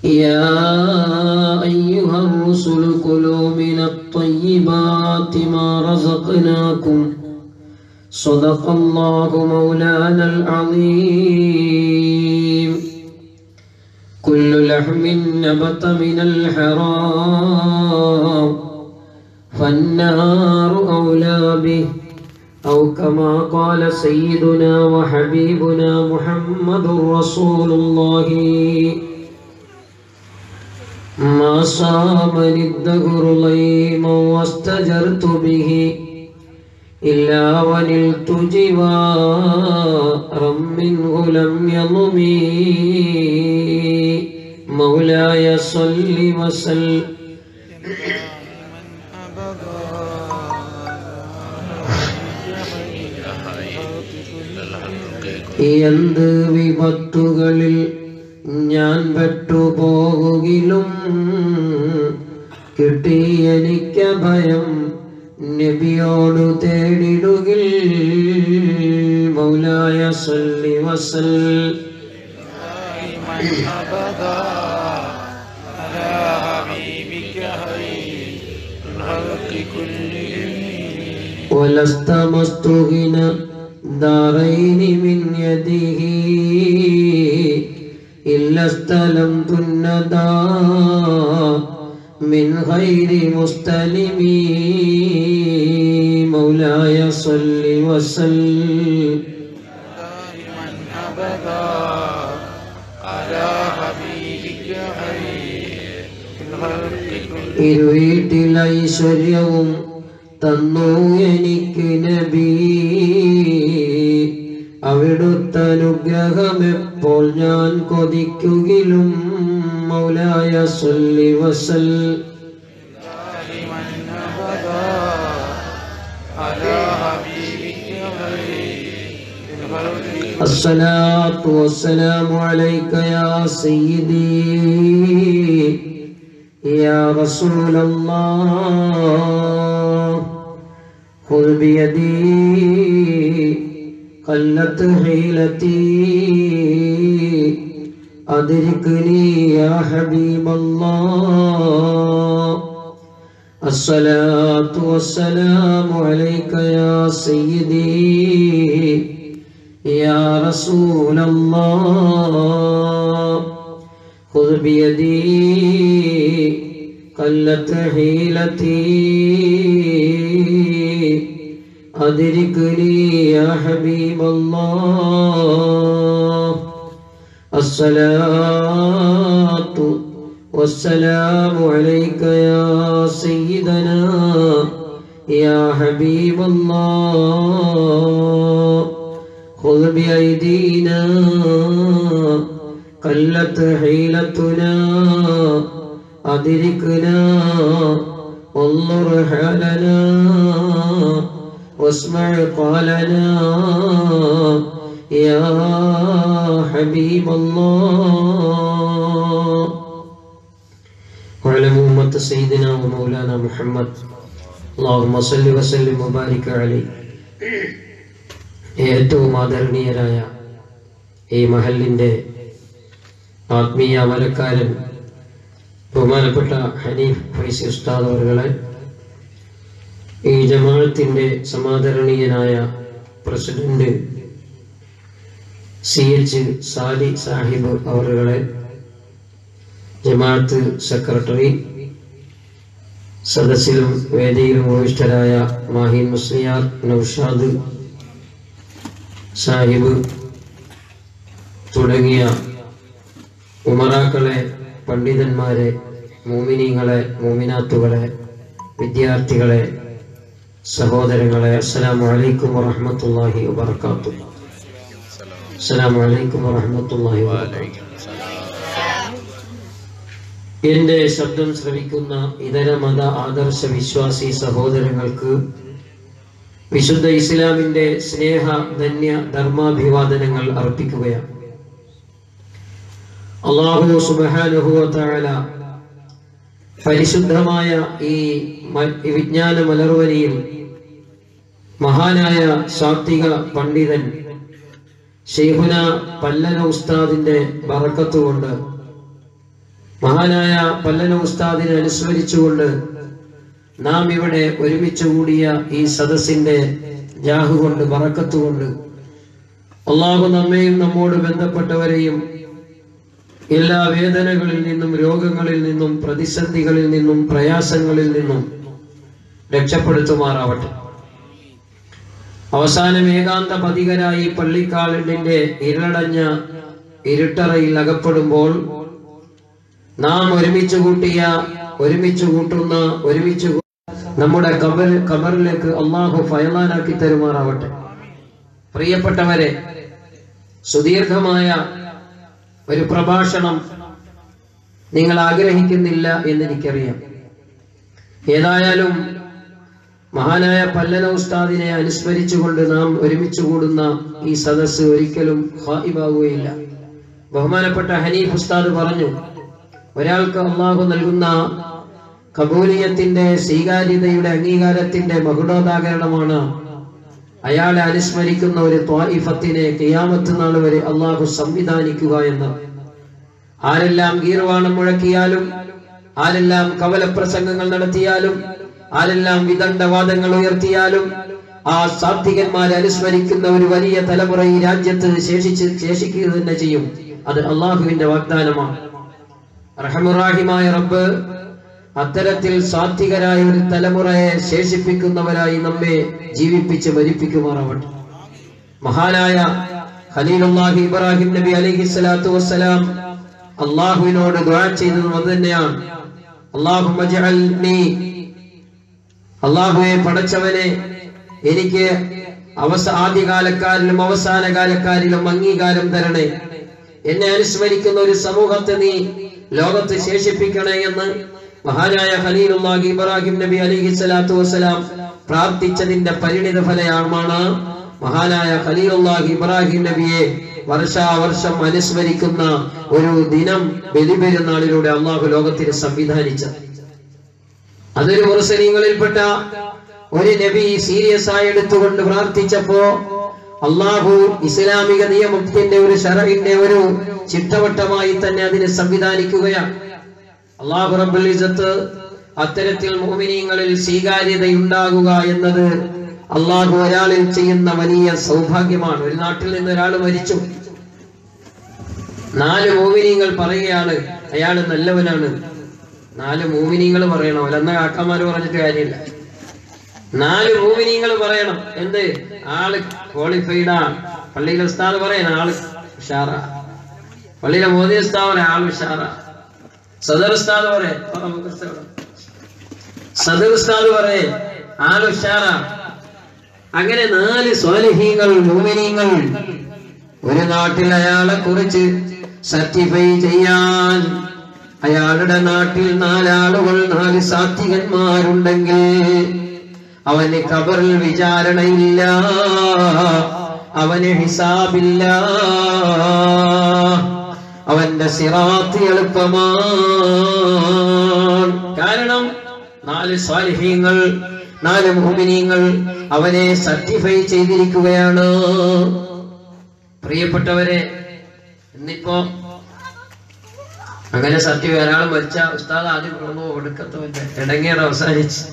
يا أيها الرسل كلوا من الطيبات ما رزقناكم صدق الله مولانا العظيم كل لحم نبت من الحرام فالنار أولى به أو كما قال سيدنا وحبيبنا محمد رسول الله ما صامني الدهر ليما واستجرت به إلا ونلت جوارا منه لم يضمي مولاي صل وسلم എന്ത് വിപത്തുകളിൽ ഞാൻ പെട്ടുപോകുകിലും കിട്ടിയെനിക്ക ഭയം നബിയോട് തേടിടുകിൽ മൗലായ സല്ലി വസൽ أبدا على حبيبك خير الخلق كلهم ولست مستغن دارين من يده إلا استلمت الندى من غير مستلم مولاي صل وسلم دائما أبدا على حبيبك خير الخلق كلهم ഇരുവീട്ടിൽ ഐശ്വര്യവും തന്നു എനിക്ക് നബി അവിടുത്തെ അനുഗ്രഹം എപ്പോൾ ഞാൻ കൊതിക്കുകിലും മൗലായ സല്ലി വസൽ دائما أبدا على حبيبك خير الخلق كلهم الصلاة والسلام عليك يا سيدي يا رسول الله خذ بيدي قلت حيلتي أدركني يا حبيب الله الصلاة والسلام عليك يا سيدي يا رسول الله خذ بيدي قلت حيلتي أدركني يا حبيب الله الصلاة والسلام عليك يا سيدنا يا حبيب الله خذ بأيدينا قلت حيلتنا أدركنا انظر حالنا واسمع قالنا يا حبيب الله واعلموا أمة سيدنا ومولانا محمد اللهم صل وسلم وبارك عليه ഏറ്റവും ആദരണീയരായ ഈ മഹലിൻ്റെ ആത്മീയ അമലക്കാരൻ ബഹുമാനപ്പെട്ട ഹനീഫ് ഫൈസി ഉസ്താദ് അവറുകളെ ഈ ജമാഅത്തിന്റെ സമാദരണീയനായ president C H Sali Sahib അവറുകളെ ജമാഅത്ത് സെക്രട്ടറി സദസ്സിലും വേദിയിലും ഉപവിഷ്ടരായ മാഹിൻ മുസ്ലിയാർ നൌഷാദ് സാഹിബ് തുടങ്ങിയ ഉമറാക്കളെ പണ്ഡിതന്മാരെ മോമിനിങ്ങളെ മോമിനാത്തുകളെ വിദ്യാർത്ഥികളെ സഹോദരങ്ങളെ അസ്സലാമു അലൈക്കും വറഹ്മത്തുള്ളാഹി വബറകാത്തു അസ്സലാമു അലൈക്കും വറഹ്മത്തുള്ളാഹി വബറകാത്തു എന്റെ ശബ്ദം ശ്രവിക്കുന്ന ഇതര മത ആദർശ വിശ്വാസി സഹോദരങ്ങൾക്ക് വിശുദ്ധ ഇസ്ലാമിന്റെ സ്നേഹ ധന്യ ധർമാഭിവാദനങ്ങൾ അർപ്പിക്കുകയാണ് അള്ളാഹു സുബാനുഭവത്തായ പരിശുദ്ധമായ ഈ മ- ഈ വിജ്ഞാന മലർവരിയിൽ മഹാനായ സാത്വിക പണ്ഡിതൻ ഷെയ്ഖുന പല്ലന ഉസ്താദിന്റെ ബറക്കത്തുകൊണ്ട് മഹാനായ പല്ലന ഉസ്താദിനെ അനുസ്മരിച്ചുകൊണ്ട് നാം ഇവിടെ ഒരുമിച്ച് കൂടിയ ഈ സദസ്സിന്റെ ജാഹു കൊണ്ട് ബറക്കത്ത് കൊണ്ട് അള്ളാഹു നമ്മെയും നമ്മോട് ബന്ധപ്പെട്ടവരെയും എല്ലാ വേദനകളിൽ നിന്നും രോഗങ്ങളിൽ നിന്നും പ്രതിസന്ധികളിൽ നിന്നും പ്രയാസങ്ങളിൽ നിന്നും രക്ഷപ്പെടുത്തുമാറാവട്ടെ അവസാനം ഏകാന്ത പതികരായി പള്ളിക്കാളിന്റെ ഇരുളടഞ്ഞ ഇരുട്ടറയിൽ അകപ്പെടുമ്പോൾ നാം ഒരുമിച്ച് കൂട്ടിയ ഒരുമിച്ച് കൂട്ടുന്ന ഒരുമിച്ച് കൂ- നമ്മുടെ കബർ കബറിലേക്ക് അള്ളാഹു ഫയലാനാക്കി തരുമാറാവട്ടെ പ്രിയപ്പെട്ടവരെ സുദീർഘമായ ഒരു പ്രഭാഷണം നിങ്ങൾ ആഗ്രഹിക്കുന്നില്ല എന്ന് എനിക്കറിയാം ഏതായാലും മഹാനായ പല്ലന ഉസ്താദിനെ അനുസ്മരിച്ചുകൊണ്ട് നാം ഒരുമിച്ച് കൂടുന്ന ഈ സദസ്സ് ഒരിക്കലും ഹായിബാകുകയില്ല ബഹുമാനപ്പെട്ട ഹനീഫ് ഉസ്താദ് പറഞ്ഞു ഒരാൾക്ക് അള്ളാഹു നൽകുന്ന കബൂലിയത്തിന്റെ സ്വീകാര്യതയുടെ അംഗീകാരത്തിന്റെ മകുടോദാകരണമാണ് അയാളെ അനുസ്മരിക്കുന്ന ഒരു ത്വായിഫത്തിനെ കിയാമത്ത് നാൾ വരെ അള്ളാഹു സംവിധാനിക്കുക എന്ന് ആരെല്ലാം ഗീർവാണം മുഴക്കിയാലും ആരെല്ലാം കവലപ്രസംഗങ്ങൾ നടത്തിയാലും ആരെല്ലാം വിദണ്ഡവാദങ്ങൾ ഉയർത്തിയാലും ആ സാത്വികന്മാരെ അനുസ്മരിക്കുന്ന ഒരു വലിയ തലമുറ ഈ രാജ്യത്ത് ശേഷിച്ച് ശേഷിക്കുക തന്നെ ചെയ്യും അത് അള്ളാഹുവിന്റെ വാഗ്ദാനമാണ് റഹമുറാഹിമായ റബ്ബ് അത്തരത്തിൽ സാത്വികരായ ഒരു തലമുറയെ ശേഷിപ്പിക്കുന്നവരായി നമ്മെ ജീവിപ്പിച്ച് മരിപ്പിക്കുമാറാവട്ടെ മഹാനായ ഖലീലുല്ലാഹി ഇബ്രാഹിം നബി അലൈഹി സ്വലാത്തു വസ്സലാം അള്ളാഹുവിനോട് ദുആ ചെയ്തതും അത് തന്നെയാണ് അള്ളാഹുമ്മ ജഅൽനി അള്ളാഹുവെ പടച്ചവനെ എനിക്ക് അവസ ആദ്യകാലക്കാരിലും അവസാന കാലക്കാരിലും അംഗീകാരം തരണേ എന്നെ അനുസ്മരിക്കുന്ന ഒരു സമൂഹത്തെ നീ ലോകത്ത് ശേഷിപ്പിക്കണേ എന്ന് മഹാനായ ഖലീലുല്ലാഹി ഇബ്രാഹിം നബി അലൈഹി സ്വലാത്തു വസ്സലാം പ്രാർത്ഥിച്ചതിന്റെ പരിണിത ഫലമാണ് മഹാനായ ഖലീലുല്ലാഹി ഇബ്രാഹിം നബിയെ വർഷാവർഷം അനുസ്മരിക്കുന്ന ഒരു ദിനം ബലിപെരുന്നാളിലൂടെ അള്ളാഹു ലോകത്തിന് സംവിധാനിച്ചത് അതൊരു മുറസലീങ്ങളിൽപ്പെട്ട ഒരു നബി സീരിയസ് ആയി എടുത്തുകൊണ്ട് പ്രാർത്ഥിച്ചപ്പോ അള്ളാഹു ഇസ്ലാമിക നിയമത്തിന്റെ ഒരു ഷറഹിന്റെ ഒരു ചിട്ടവട്ടമായി തന്നെ അതിനെ സംവിധാനിക്കുകയാണ് അള്ളാഹു റബ്ബുൽ ഇസത്ത് അത്തരത്തിൽ മോമിനിയങ്ങളിൽ സ്വീകാര്യതയുണ്ടാകുക എന്നത് അള്ളാഹു ഒരാളിൽ ചെയ്യുന്ന വലിയ സൗഭാഗ്യമാണ് ഒരു നാട്ടിൽ നിന്ന് ഒരാൾ മരിച്ചു നാല് മോമിനിയങ്ങൾ പറയുകയാണ് അയാൾ നല്ലവനാണ് നാല് മൂമിനിങ്ങൾ പറയണം അല്ലെന്ന കാക്കന്മാര് പറഞ്ഞിട്ട് കാര്യമില്ല നാല് മൂമിനിങ്ങൾ പറയണം എന്ത് ആള് ക്വാളിഫൈഡാ പള്ളിയിലെ ഉസ്താദ് പറയണം ആള് ഉഷാറ പള്ളിയിലെ മോദി ഉസ്താദ് പറയാം ആള് ഉഷാറ സദർ ഉസ്താദ് പറയേ സദർ ഉസ്താദ് പറയേ ആള് ഉഷാറ അങ്ങനെ നാല് സ്വാലിഹീങ്ങൾ മൂമിനീങ്ങൾ ഒരു നാട്ടിൽ അയാളെ കുറിച്ച് സർട്ടിഫൈ ചെയ്യാൻ അയാളുടെ നാട്ടിൽ നാലാളുകൾ നാല് സാത്വികന്മാരുണ്ടെങ്കിൽ അവന് കബറിൽ വിചാരണയില്ല അവന് ഹിസാബില്ല അവന്റെ സിറാത്ത് എളുപ്പമാണ് കാരണം നാല് സ്വാലിഹ്യങ്ങൾ നാല് മോമിനിയങ്ങൾ അവനെ സർട്ടിഫൈ ചെയ്തിരിക്കുകയാണ് പ്രിയപ്പെട്ടവരെ ഇന്നിപ്പോ അങ്ങനെ സത്യം ഒരാൾ മരിച്ച ഉസ്താദ് ആദ്യം കൊണ്ടു ഒടുക്കത്തവന്റെ ഇടങ്ങേറെ അവസാനിച്ച്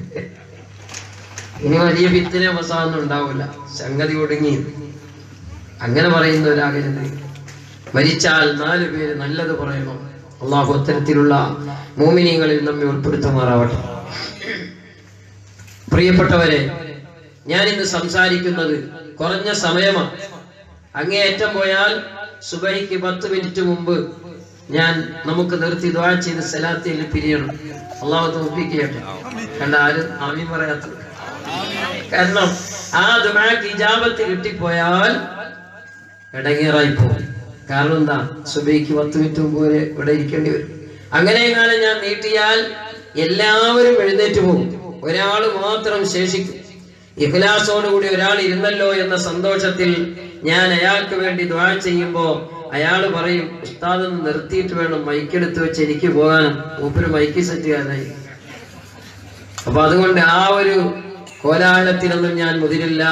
ഇനി വലിയ വിത്തിന് അവസാനം ഉണ്ടാവില്ല സംഗതി ഒടുങ്ങി അങ്ങനെ പറയുന്നവരാകരുത് മരിച്ചാൽ നാല് പേര് നല്ലത് പറയണം അള്ളാഹു അത്തരത്തിലുള്ള മോമിനിയങ്ങളിൽ നമ്മെ ഉൾപ്പെടുത്തുമാറാവട്ടെ പ്രിയപ്പെട്ടവരെ ഞാൻ ഇന്ന് സംസാരിക്കുന്നത് കുറഞ്ഞ സമയമാണ് അങ്ങേയറ്റം പോയാൽ സുബൈക്ക് പത്ത് മിനിറ്റ് മുമ്പ് ഞാൻ നമുക്ക് നിർത്തി ദ്വാ ചെയ്ത് സലാത്തിൽ പിരിയണം അള്ളാഹു തോപ്പിക്കട്ടെ കണ്ട ആരും ആമീൻ പറയാത്തത് കാരണം ആ ദുമാക്ക് ഇജാബത്ത് കിട്ടിപ്പോയാൽ ഇടങ്ങേറായി പോകും കാരണം എന്താ സുബൈക്ക് പത്ത് മിനിറ്റ് മുമ്പ് വരെ ഇവിടെ ഇരിക്കേണ്ടി വരും അങ്ങനെ കാലം ഞാൻ നീട്ടിയാൽ എല്ലാവരും എഴുന്നേറ്റ് പോകും ഒരാൾ മാത്രം ശേഷിക്കും ഇഖ്ലാസോടുകൂടി ഒരാൾ ഇരുന്നല്ലോ എന്ന സന്തോഷത്തിൽ ഞാൻ അയാൾക്ക് വേണ്ടി ദ്വാ ചെയ്യുമ്പോ അയാൾ പറയും ഉസ്താദ് ഒന്ന് നിർത്തിയിട്ട് വേണം മൈക്കെടുത്ത് വെച്ച് എനിക്ക് പോകാൻ മൂപ്പര് മൈക്ക് സെറ്റ് ചെയ്യാനായി അപ്പൊ അതുകൊണ്ട് ആ ഒരു കോലാഹലത്തിനൊന്നും ഞാൻ മുതിരില്ല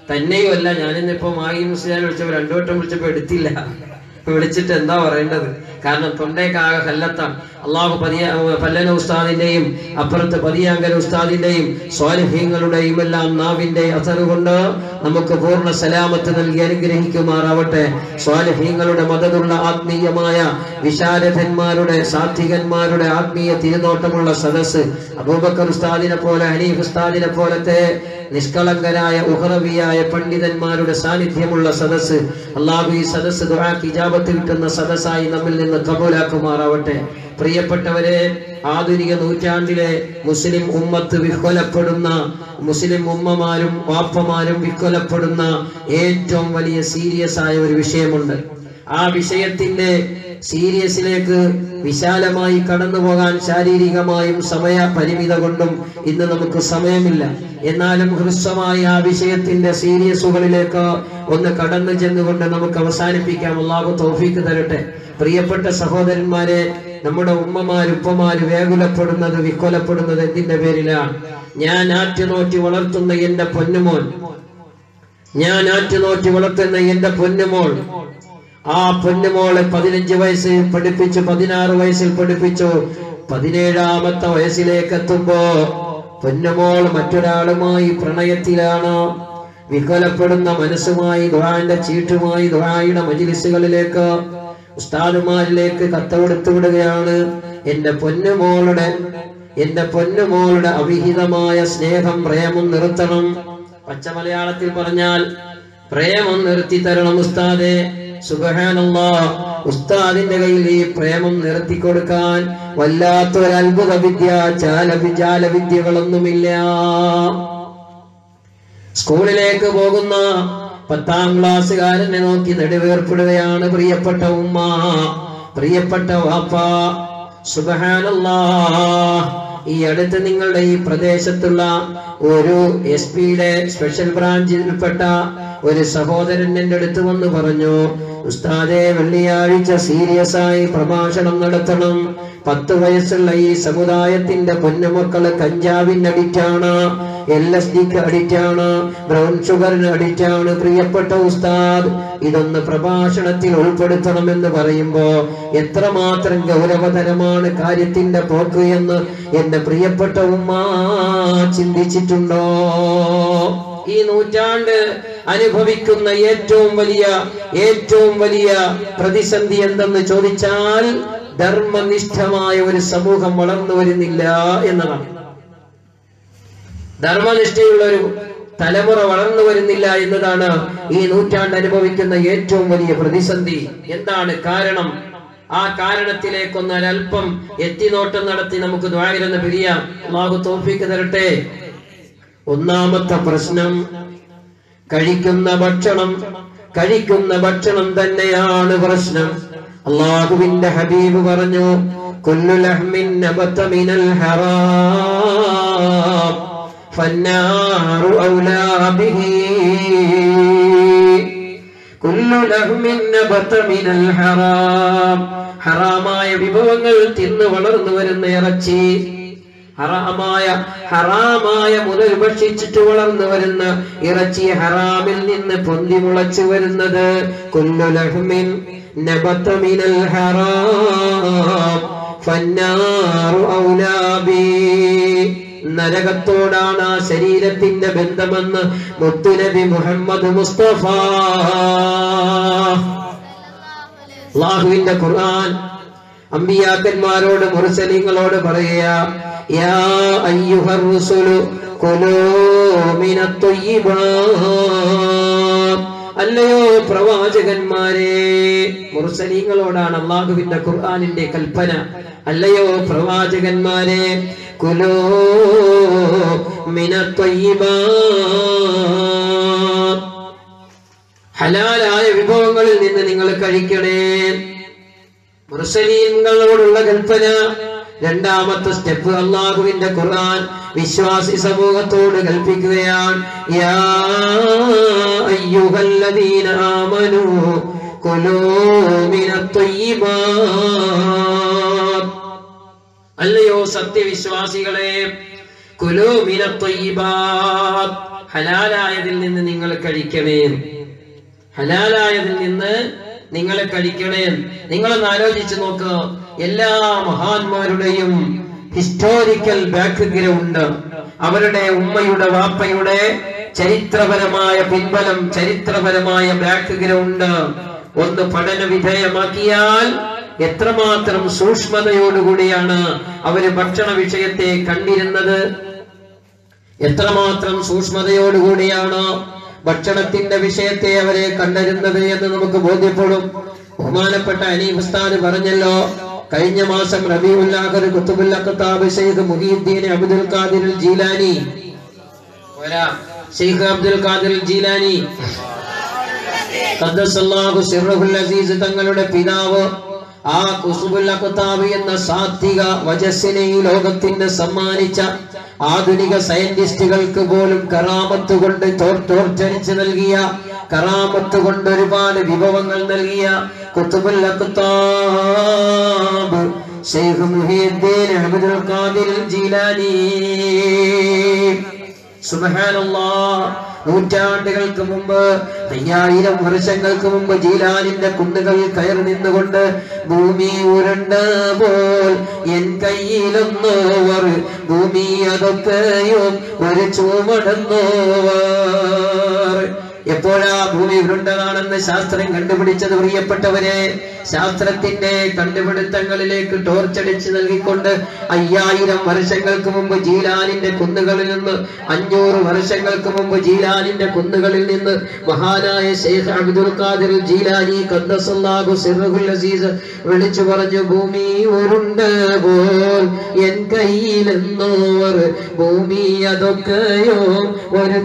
തന്നെയുമല്ല ഞാനിന്നിപ്പോ മാഹി മുസ്ലിം വിളിച്ചപ്പോ രണ്ടു വട്ടം വിളിച്ചപ്പോ എടുത്തില്ല വിളിച്ചിട്ട് എന്താ പറയേണ്ടത് കാരണം തൊണ്ടേക്കാകെ കല്ലത്താണ് അള്ളാഹു പതിയ പല്ലന ഉസ്താദിന്റെയും അപ്പുറത്ത് പതിയാങ്കൽ ഉസ്താദിന്റെയും സ്വാലിഹ്യങ്ങളുടെയും എല്ലാം നാവിന്റെ അസറ് കൊണ്ട് നമുക്ക് പൂർണ്ണ സലാമത്ത് നൽകി അനുഗ്രഹിക്കുമാറാവട്ടെ സ്വാലിഹ്യങ്ങളുടെ മതതുള്ള ആത്മീയമായ വിശാരഥന്മാരുടെ സാത്വികന്മാരുടെ ആത്മീയ തിരുനോട്ടമുള്ള സദസ്സ് അബൂബക്കർ ഉസ്താദിനെ പോലെ ഹനീഫ് ഉസ്താദിനെ പോലത്തെ നിഷ്കളങ്കരായ ഉഹറവിയായ പണ്ഡിതന്മാരുടെ സാന്നിധ്യമുള്ള സദസ്സ് അള്ളാഹു ഈ സദസ്സ് ദുആക്ക് ഇജാബത്ത് കിട്ടുന്ന സദസ്സായി നമ്മിൽ നിന്ന് കബൂലാക്കുമാറാവട്ടെ പ്രിയപ്പെട്ടവരെ ആധുനിക നൂറ്റാണ്ടിലെ മുസ്ലിം ഉമ്മത്ത് വിഹ്വലപ്പെടുന്ന മുസ്ലിം ഉമ്മമാരും വാപ്പമാരും വിഹ്വലപ്പെടുന്ന ഏറ്റവും വലിയ സീരിയസ് ആയ ഒരു വിഷയമുണ്ട് ആ വിഷയത്തിന്റെ സീരിയസിലേക്ക് വിശാലമായി കടന്നു പോകാൻ ശാരീരികമായും സമയ പരിമിത കൊണ്ടും ഇന്ന് നമുക്ക് സമയമില്ല എന്നാലും ഹ്രസ്വമായി ആ വിഷയത്തിന്റെ സീരിയസുകളിലേക്ക് ഒന്ന് കടന്നു ചെന്നുകൊണ്ട് നമുക്ക് അവസാനിപ്പിക്കാം അള്ളാഹു തൗഫീക്ക് തരട്ടെ പ്രിയപ്പെട്ട സഹോദരന്മാരെ നമ്മുടെ ഉമ്മമാര് ഉപ്പമാര് വേകുലപ്പെടുന്നത് വിക്കൊലപ്പെടുന്നത് എന്തിന്റെ പേരിലാണ് ഞാൻ ആറ്റുനോറ്റി വളർത്തുന്ന എന്റെ പൊന്നുമോൻ ഞാൻ ആറ്റുനോറ്റി വളർത്തുന്ന എന്റെ പൊന്നുമോൾ ആ പൊന്നുമോളെ പതിനഞ്ച് വയസ്സിൽ പഠിപ്പിച്ചു പതിനാറ് വയസ്സിൽ പഠിപ്പിച്ചു പതിനേഴാമത്തെ വയസ്സിലേക്ക് എത്തുമ്പോ പൊന്നുമോൾ മറ്റൊരാളുമായി പ്രണയത്തിലാണ് വികലപ്പെടുന്ന മനസ്സുമായി ദുആന്റെ ചീട്ടുമായി ദുആയുടെ മജിലിസുകളിലേക്ക് ഉസ്താദുമാരിലേക്ക് കത്തമെടുത്തു വിടുകയാണ് എന്റെ പൊന്നുമോളുടെ എന്റെ പൊന്നുമോളുടെ അവിഹിതമായ സ്നേഹം പ്രേമം നിർത്തണം പച്ച മലയാളത്തിൽ പറഞ്ഞാൽ പ്രേമം നിർത്തി തരണം ഉസ്താദെ സുബഹാനല്ലാ ഉസ്താദിന്റെ കയ്യിൽ ഈ പ്രേമം നിർത്തി കൊടുക്കാൻ വല്ലാത്തൊരു അത്ഭുത വിദ്യ ചാല വിജാല വിദ്യകളൊന്നുമില്ല സ്കൂളിലേക്ക് പോകുന്ന പത്താം ക്ലാസ്സുകാരനെ നോക്കി നെടുവേർപ്പെടുകയാണ് പ്രിയപ്പെട്ട ഉമ്മ പ്രിയപ്പെട്ട വാപ്പ സുബഹാനല്ലാ ഈ അടുത്ത് നിങ്ങളുടെ ഈ പ്രദേശത്തുള്ള ഒരു എസ് പിയുടെ സ്പെഷ്യൽ ബ്രാഞ്ചിൽപ്പെട്ട ഒരു സഹോദരൻ എന്റെ അടുത്ത് വന്ന് പറഞ്ഞു ഉസ്താദെ വെള്ളിയാഴ്ച സീരിയസ് ആയി പ്രഭാഷണം നടത്തണം പത്ത് വയസ്സുള്ള ഈ സമുദായത്തിന്റെ പൊന്നുമക്കള് കഞ്ചാവിന് അഡിക്റ്റാണ് എൽ എസ് ഡിക്ക് അഡിക്റ്റാണ് ബ്രൗൺ ഷുഗറിന് അഡിക്റ്റാണ് പ്രിയപ്പെട്ട ഉസ്താദ് ഇതൊന്ന് പ്രഭാഷണത്തിൽ ഉൾപ്പെടുത്തണമെന്ന് പറയുമ്പോ എത്രമാത്രം ഗൗരവതരമാണ് കാര്യത്തിന്റെ പോക്ക് എന്ന് എന്റെ പ്രിയപ്പെട്ട ഉമ്മ ചിന്തിച്ചിട്ടുണ്ടോ ഈ നൂറ്റാണ്ട് അനുഭവിക്കുന്ന ഏറ്റവും വലിയ ഏറ്റവും വലിയ പ്രതിസന്ധി എന്തെന്ന് ചോദിച്ചാൽ ധർമ്മനിഷ്ഠമായ ഒരു സമൂഹം വളർന്നു വരുന്നില്ല എന്നതാണ് ധർമ്മനിഷ്ഠയുള്ള ഒരു തലമുറ വളർന്നു വരുന്നില്ല എന്നതാണ് ഈ നൂറ്റാണ്ട് അനുഭവിക്കുന്ന ഏറ്റവും വലിയ പ്രതിസന്ധി എന്താണ് കാരണം ആ കാരണത്തിലേക്കൊന്ന് ഒരല്പം എത്തിനോട്ടം നടത്തി നമുക്ക് ദ്വാരന്ന് പിരിയാം അള്ളാഹു തോഫിക്ക് തരട്ടെ ഒന്നാമത്തെ പ്രശ്നം കഴിക്കുന്ന ഭക്ഷണം കഴിക്കുന്ന ഭക്ഷണം തന്നെയാണ് പ്രശ്നം അള്ളാഹുവിന്റെ ഹബീബ് പറഞ്ഞു കുല്ലു ലഹ്മിൻ നബത മിനൽ ഹറാം ഫന്നാറു ഔലാ ബിഹി കുല്ലു ലഹ്മിൻ നബത മിനൽ ഹറാം ഹറാമായ വിഭവങ്ങൾ തിന്ന് വളർന്നു വരുന്ന ഇറച്ചി ഹറാമായ ഹറാമായ മുതൽ ഭക്ഷിച്ചിട്ട് വളർന്നു വരുന്ന ഇറച്ചി ഹറാമിൽ നിന്ന് പൊന്തി മുളച്ചു വരുന്നത് കുല്ലു ലഹ്മിൻ നബത മിനൽ ഹറാം ഫന്നാറു ഔലാ ബി നരകത്തോടാണ് ആ ശരീരത്തിന്റെ ബന്ധമെന്ന് മുത്തുനബി മുഹമ്മദ് മുസ്തഫ അള്ളാഹുവിന്റെ ഖുർആൻ അമ്പിയാക്കന്മാരോട് മുർസലിങ്ങളോട് പറയുക യാ അയ്യുഹർ റുസുലു കുലൂ മിനത്ത് ത്വയ്യിബാത്ത് അല്ലയോ പ്രവാചകന്മാരെ മുർസലീങ്ങളോടാണ് അള്ളാഹുവിന്റെ ഖുർആനിന്റെ കൽപ്പന അല്ലയോ പ്രവാചകന്മാരെ കുലോ മിനത്വയ്യിബാത്ത് ഹലാലായ വിഭവങ്ങളിൽ നിന്ന് നിങ്ങൾ കഴിക്കണേ മുർസലീങ്ങളോടുള്ള കൽപ്പന രണ്ടാമത്തെ സ്റ്റെപ്പ് അള്ളാഹുവിന്റെ ഖുർആൻ വിശ്വാസി സമൂഹത്തോട് കൽപ്പിക്കുകയാണ് യാ അയ്യുഹല്ലദീന ആമനൂ കുലൂ മിനത്വയ്യിബാത്ത് അല്ലയോ സത്യവിശ്വാസികളെ കുലൂ മിനത്വയ്യിബാത്ത് ഹലാലായതിൽ നിന്ന് നിങ്ങൾ കഴിക്കണേ ഹലാലായതിൽ നിന്ന് നിങ്ങളെ കഴിക്കണേ നിങ്ങളൊന്ന് ആലോചിച്ച് നോക്കുക എല്ലാ മഹാന്മാരുടെയും ഹിസ്റ്റോറിക്കൽ ബാക്ക്ഗ്രൗണ്ട് അവരുടെ ഉമ്മയുടെ വാപ്പയുടെ ചരിത്രപരമായ പിൻബലം ചരിത്രപരമായ ബാക്ക്ഗ്രൗണ്ട് ഒന്ന് പഠന വിധേയമാക്കിയാൽ എത്രമാത്രം സൂക്ഷ്മതയോടുകൂടിയാണ് അവര് ഭക്ഷണ വിഷയത്തെ കണ്ടിരുന്നത് എത്രമാത്രം സൂക്ഷ്മതയോടുകൂടിയാണ് ഭക്ഷണത്തിന്റെ വിഷയത്തെ അവരെ കണ്ടിരുന്നത് എന്ന് നമുക്ക് ബോധ്യപ്പെടും ബഹുമാനപ്പെട്ട അനീഫ് ഉസ്താദ് പറഞ്ഞല്ലോ കഴിഞ്ഞ മാസം റബിഉല്ലാഹർ കുത്തുബുൽ അഖ്താബ് ഷെയ്ഖ് മുഹീദ്ദീൻ അബ്ദുൽ ഖാദിർ ജീലാനി പോരാ ഷെയ്ഖ് അബ്ദുൽ ഖാദിർ ജീലാനി ഖദ്ദസല്ലാഹു സിർറുൽ അസീസ് തങ്ങളുടെ പിതാവ് ആ കുസുബുൽ അഖ്താബ് എന്ന സാത്വിക വജസ്സിനെ ഈ ലോകത്തിന് സമ്മാനിച്ച ആധുനിക സയന്റിസ്റ്റുകൾക്ക് പോലും കറാമത്ത് കൊണ്ട് തോർ- തോർച്ചടിച്ച് നൽകിയ കറാമത്ത് കൊണ്ട് ഒരുപാട് വിഭവങ്ങൾ നൽകിയ കുത്തുബുൽ അഖ്താബ് ഷെയ്ഖ് മുഹീദ്ദീൻ അബ്ദുൽ ഖാദിർ ജീലാനി സുബ്ഹാനല്ലാഹ് നൂറ്റാണ്ടുകൾക്ക് മുമ്പ് അയ്യായിരം വർഷങ്ങൾക്ക് മുമ്പ് ജീലാനിന്റെ കുണ്ടുകൾ കയറി നിന്നുകൊണ്ട് ഭൂമി ഉരുണ്ട പോൽ എൻ കയ്യിലൊന്നോവർ ഭൂമി അതൊക്കെയും ഒരു ചുമടുന്നോവർ എപ്പോഴാ ഭൂമി ഉരുണ്ടതാണെന്ന് ശാസ്ത്രം കണ്ടുപിടിച്ചത് പ്രിയപ്പെട്ടവരെ ശാസ്ത്രത്തിന്റെ കണ്ടുപിടുത്തങ്ങളിലേക്ക് ടോർച്ചടിച്ച് നൽകിക്കൊണ്ട് അയ്യായിരം വർഷങ്ങൾക്ക് മുമ്പ് ജീലാനിന്റെ കുന്നുകളിൽ നിന്ന് അഞ്ഞൂറ് വർഷങ്ങൾക്ക് മുമ്പ് ജീലാനിന്റെ കുന്നുകളിൽ നിന്ന് മഹാനായ ഷെയ്ഖ് അബ്ദുൽ ഖാദിർ ജീലാനി ഖദ്ദസല്ലാഹു സിർറുൽ അസീസ് വിളിച്ചു പറഞ്ഞു ഭൂമി ഉരുണ്ട് പോൽ എൻ കയ്യിലെന്നോവർ ഭൂമി അതൊക്കെയോ ഒരു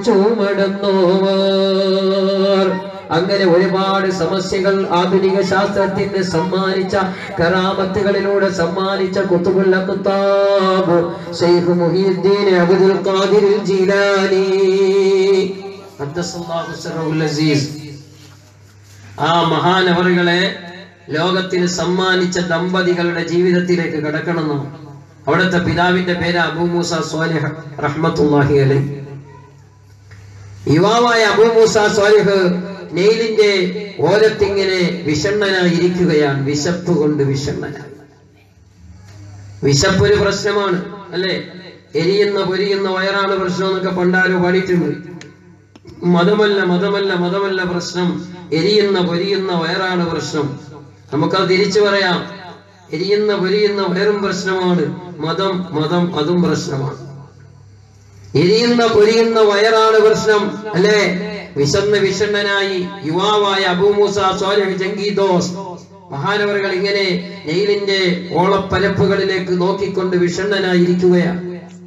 ചുമടുന്നോവർ അങ്ങനെ ഒരുപാട് സമസ്യകൾ ആധുനിക ശാസ്ത്രത്തിന് സമ്മാനിച്ച കറാമത്തുകളിലൂടെ സമ്മാനിച്ച കുത്തുബുൽ അഖ്താബ് ഷെയ്ഖ് മുഹീദ്ദീൻ അബ്ദുൽ ഖാദിർ ജീലാനി ഖദ്ദസല്ലാഹു സിർറുൽ അസീസ് ആ മഹാനവറുകളെ ലോകത്തിന് സമ്മാനിച്ച ദമ്പതികളുടെ ജീവിതത്തിലേക്ക് കടക്കണം നാം അവിടുത്തെ പിതാവിന്റെ പേര് അബൂ മൂസ സ്വാലിഹ് റഹ്മത്തുല്ലാഹി അലൈഹി യുവാവായ അബൂ മൂസ സ്വാലിഹ് നെയിലിന്റെ ഓരത്തിങ്ങനെ വിഷണ്ണനായി ഇരിക്കുകയാണ് വിശപ്പ് കൊണ്ട് വിഷണ്ണനായി വിശപ്പ് ഒരു പ്രശ്നമാണ് അല്ലെ എരിയുന്ന പൊരിയുന്ന വയറാണ് പ്രശ്നം എന്നൊക്കെ പണ്ടാരോ പാടിയിട്ടുണ്ട് മതമല്ല മതമല്ല മതമല്ല പ്രശ്നം എരിയുന്ന പൊരിയുന്ന വയറാണ് പ്രശ്നം നമുക്കത് തിരിച്ചു പറയാം എരിയുന്ന പൊരിയുന്ന വയറും പ്രശ്നമാണ് മതം മതം അതും പ്രശ്നമാണ് എരിയുന്ന പൊരിയുന്ന വയറാണ് പ്രശ്നം അല്ലേ വിശന്ന് വിഷണ്ണനായി യുവാവായ അബൂമൂസ സ്വാലിഹ് ജംഗീദോസ് മഹാനവറുകൾ ഇങ്ങനെ നെയിലിന്റെ ഓളപ്പരപ്പുകളിലേക്ക് നോക്കിക്കൊണ്ട് വിഷണ്ണനായിരിക്കുകയാണ്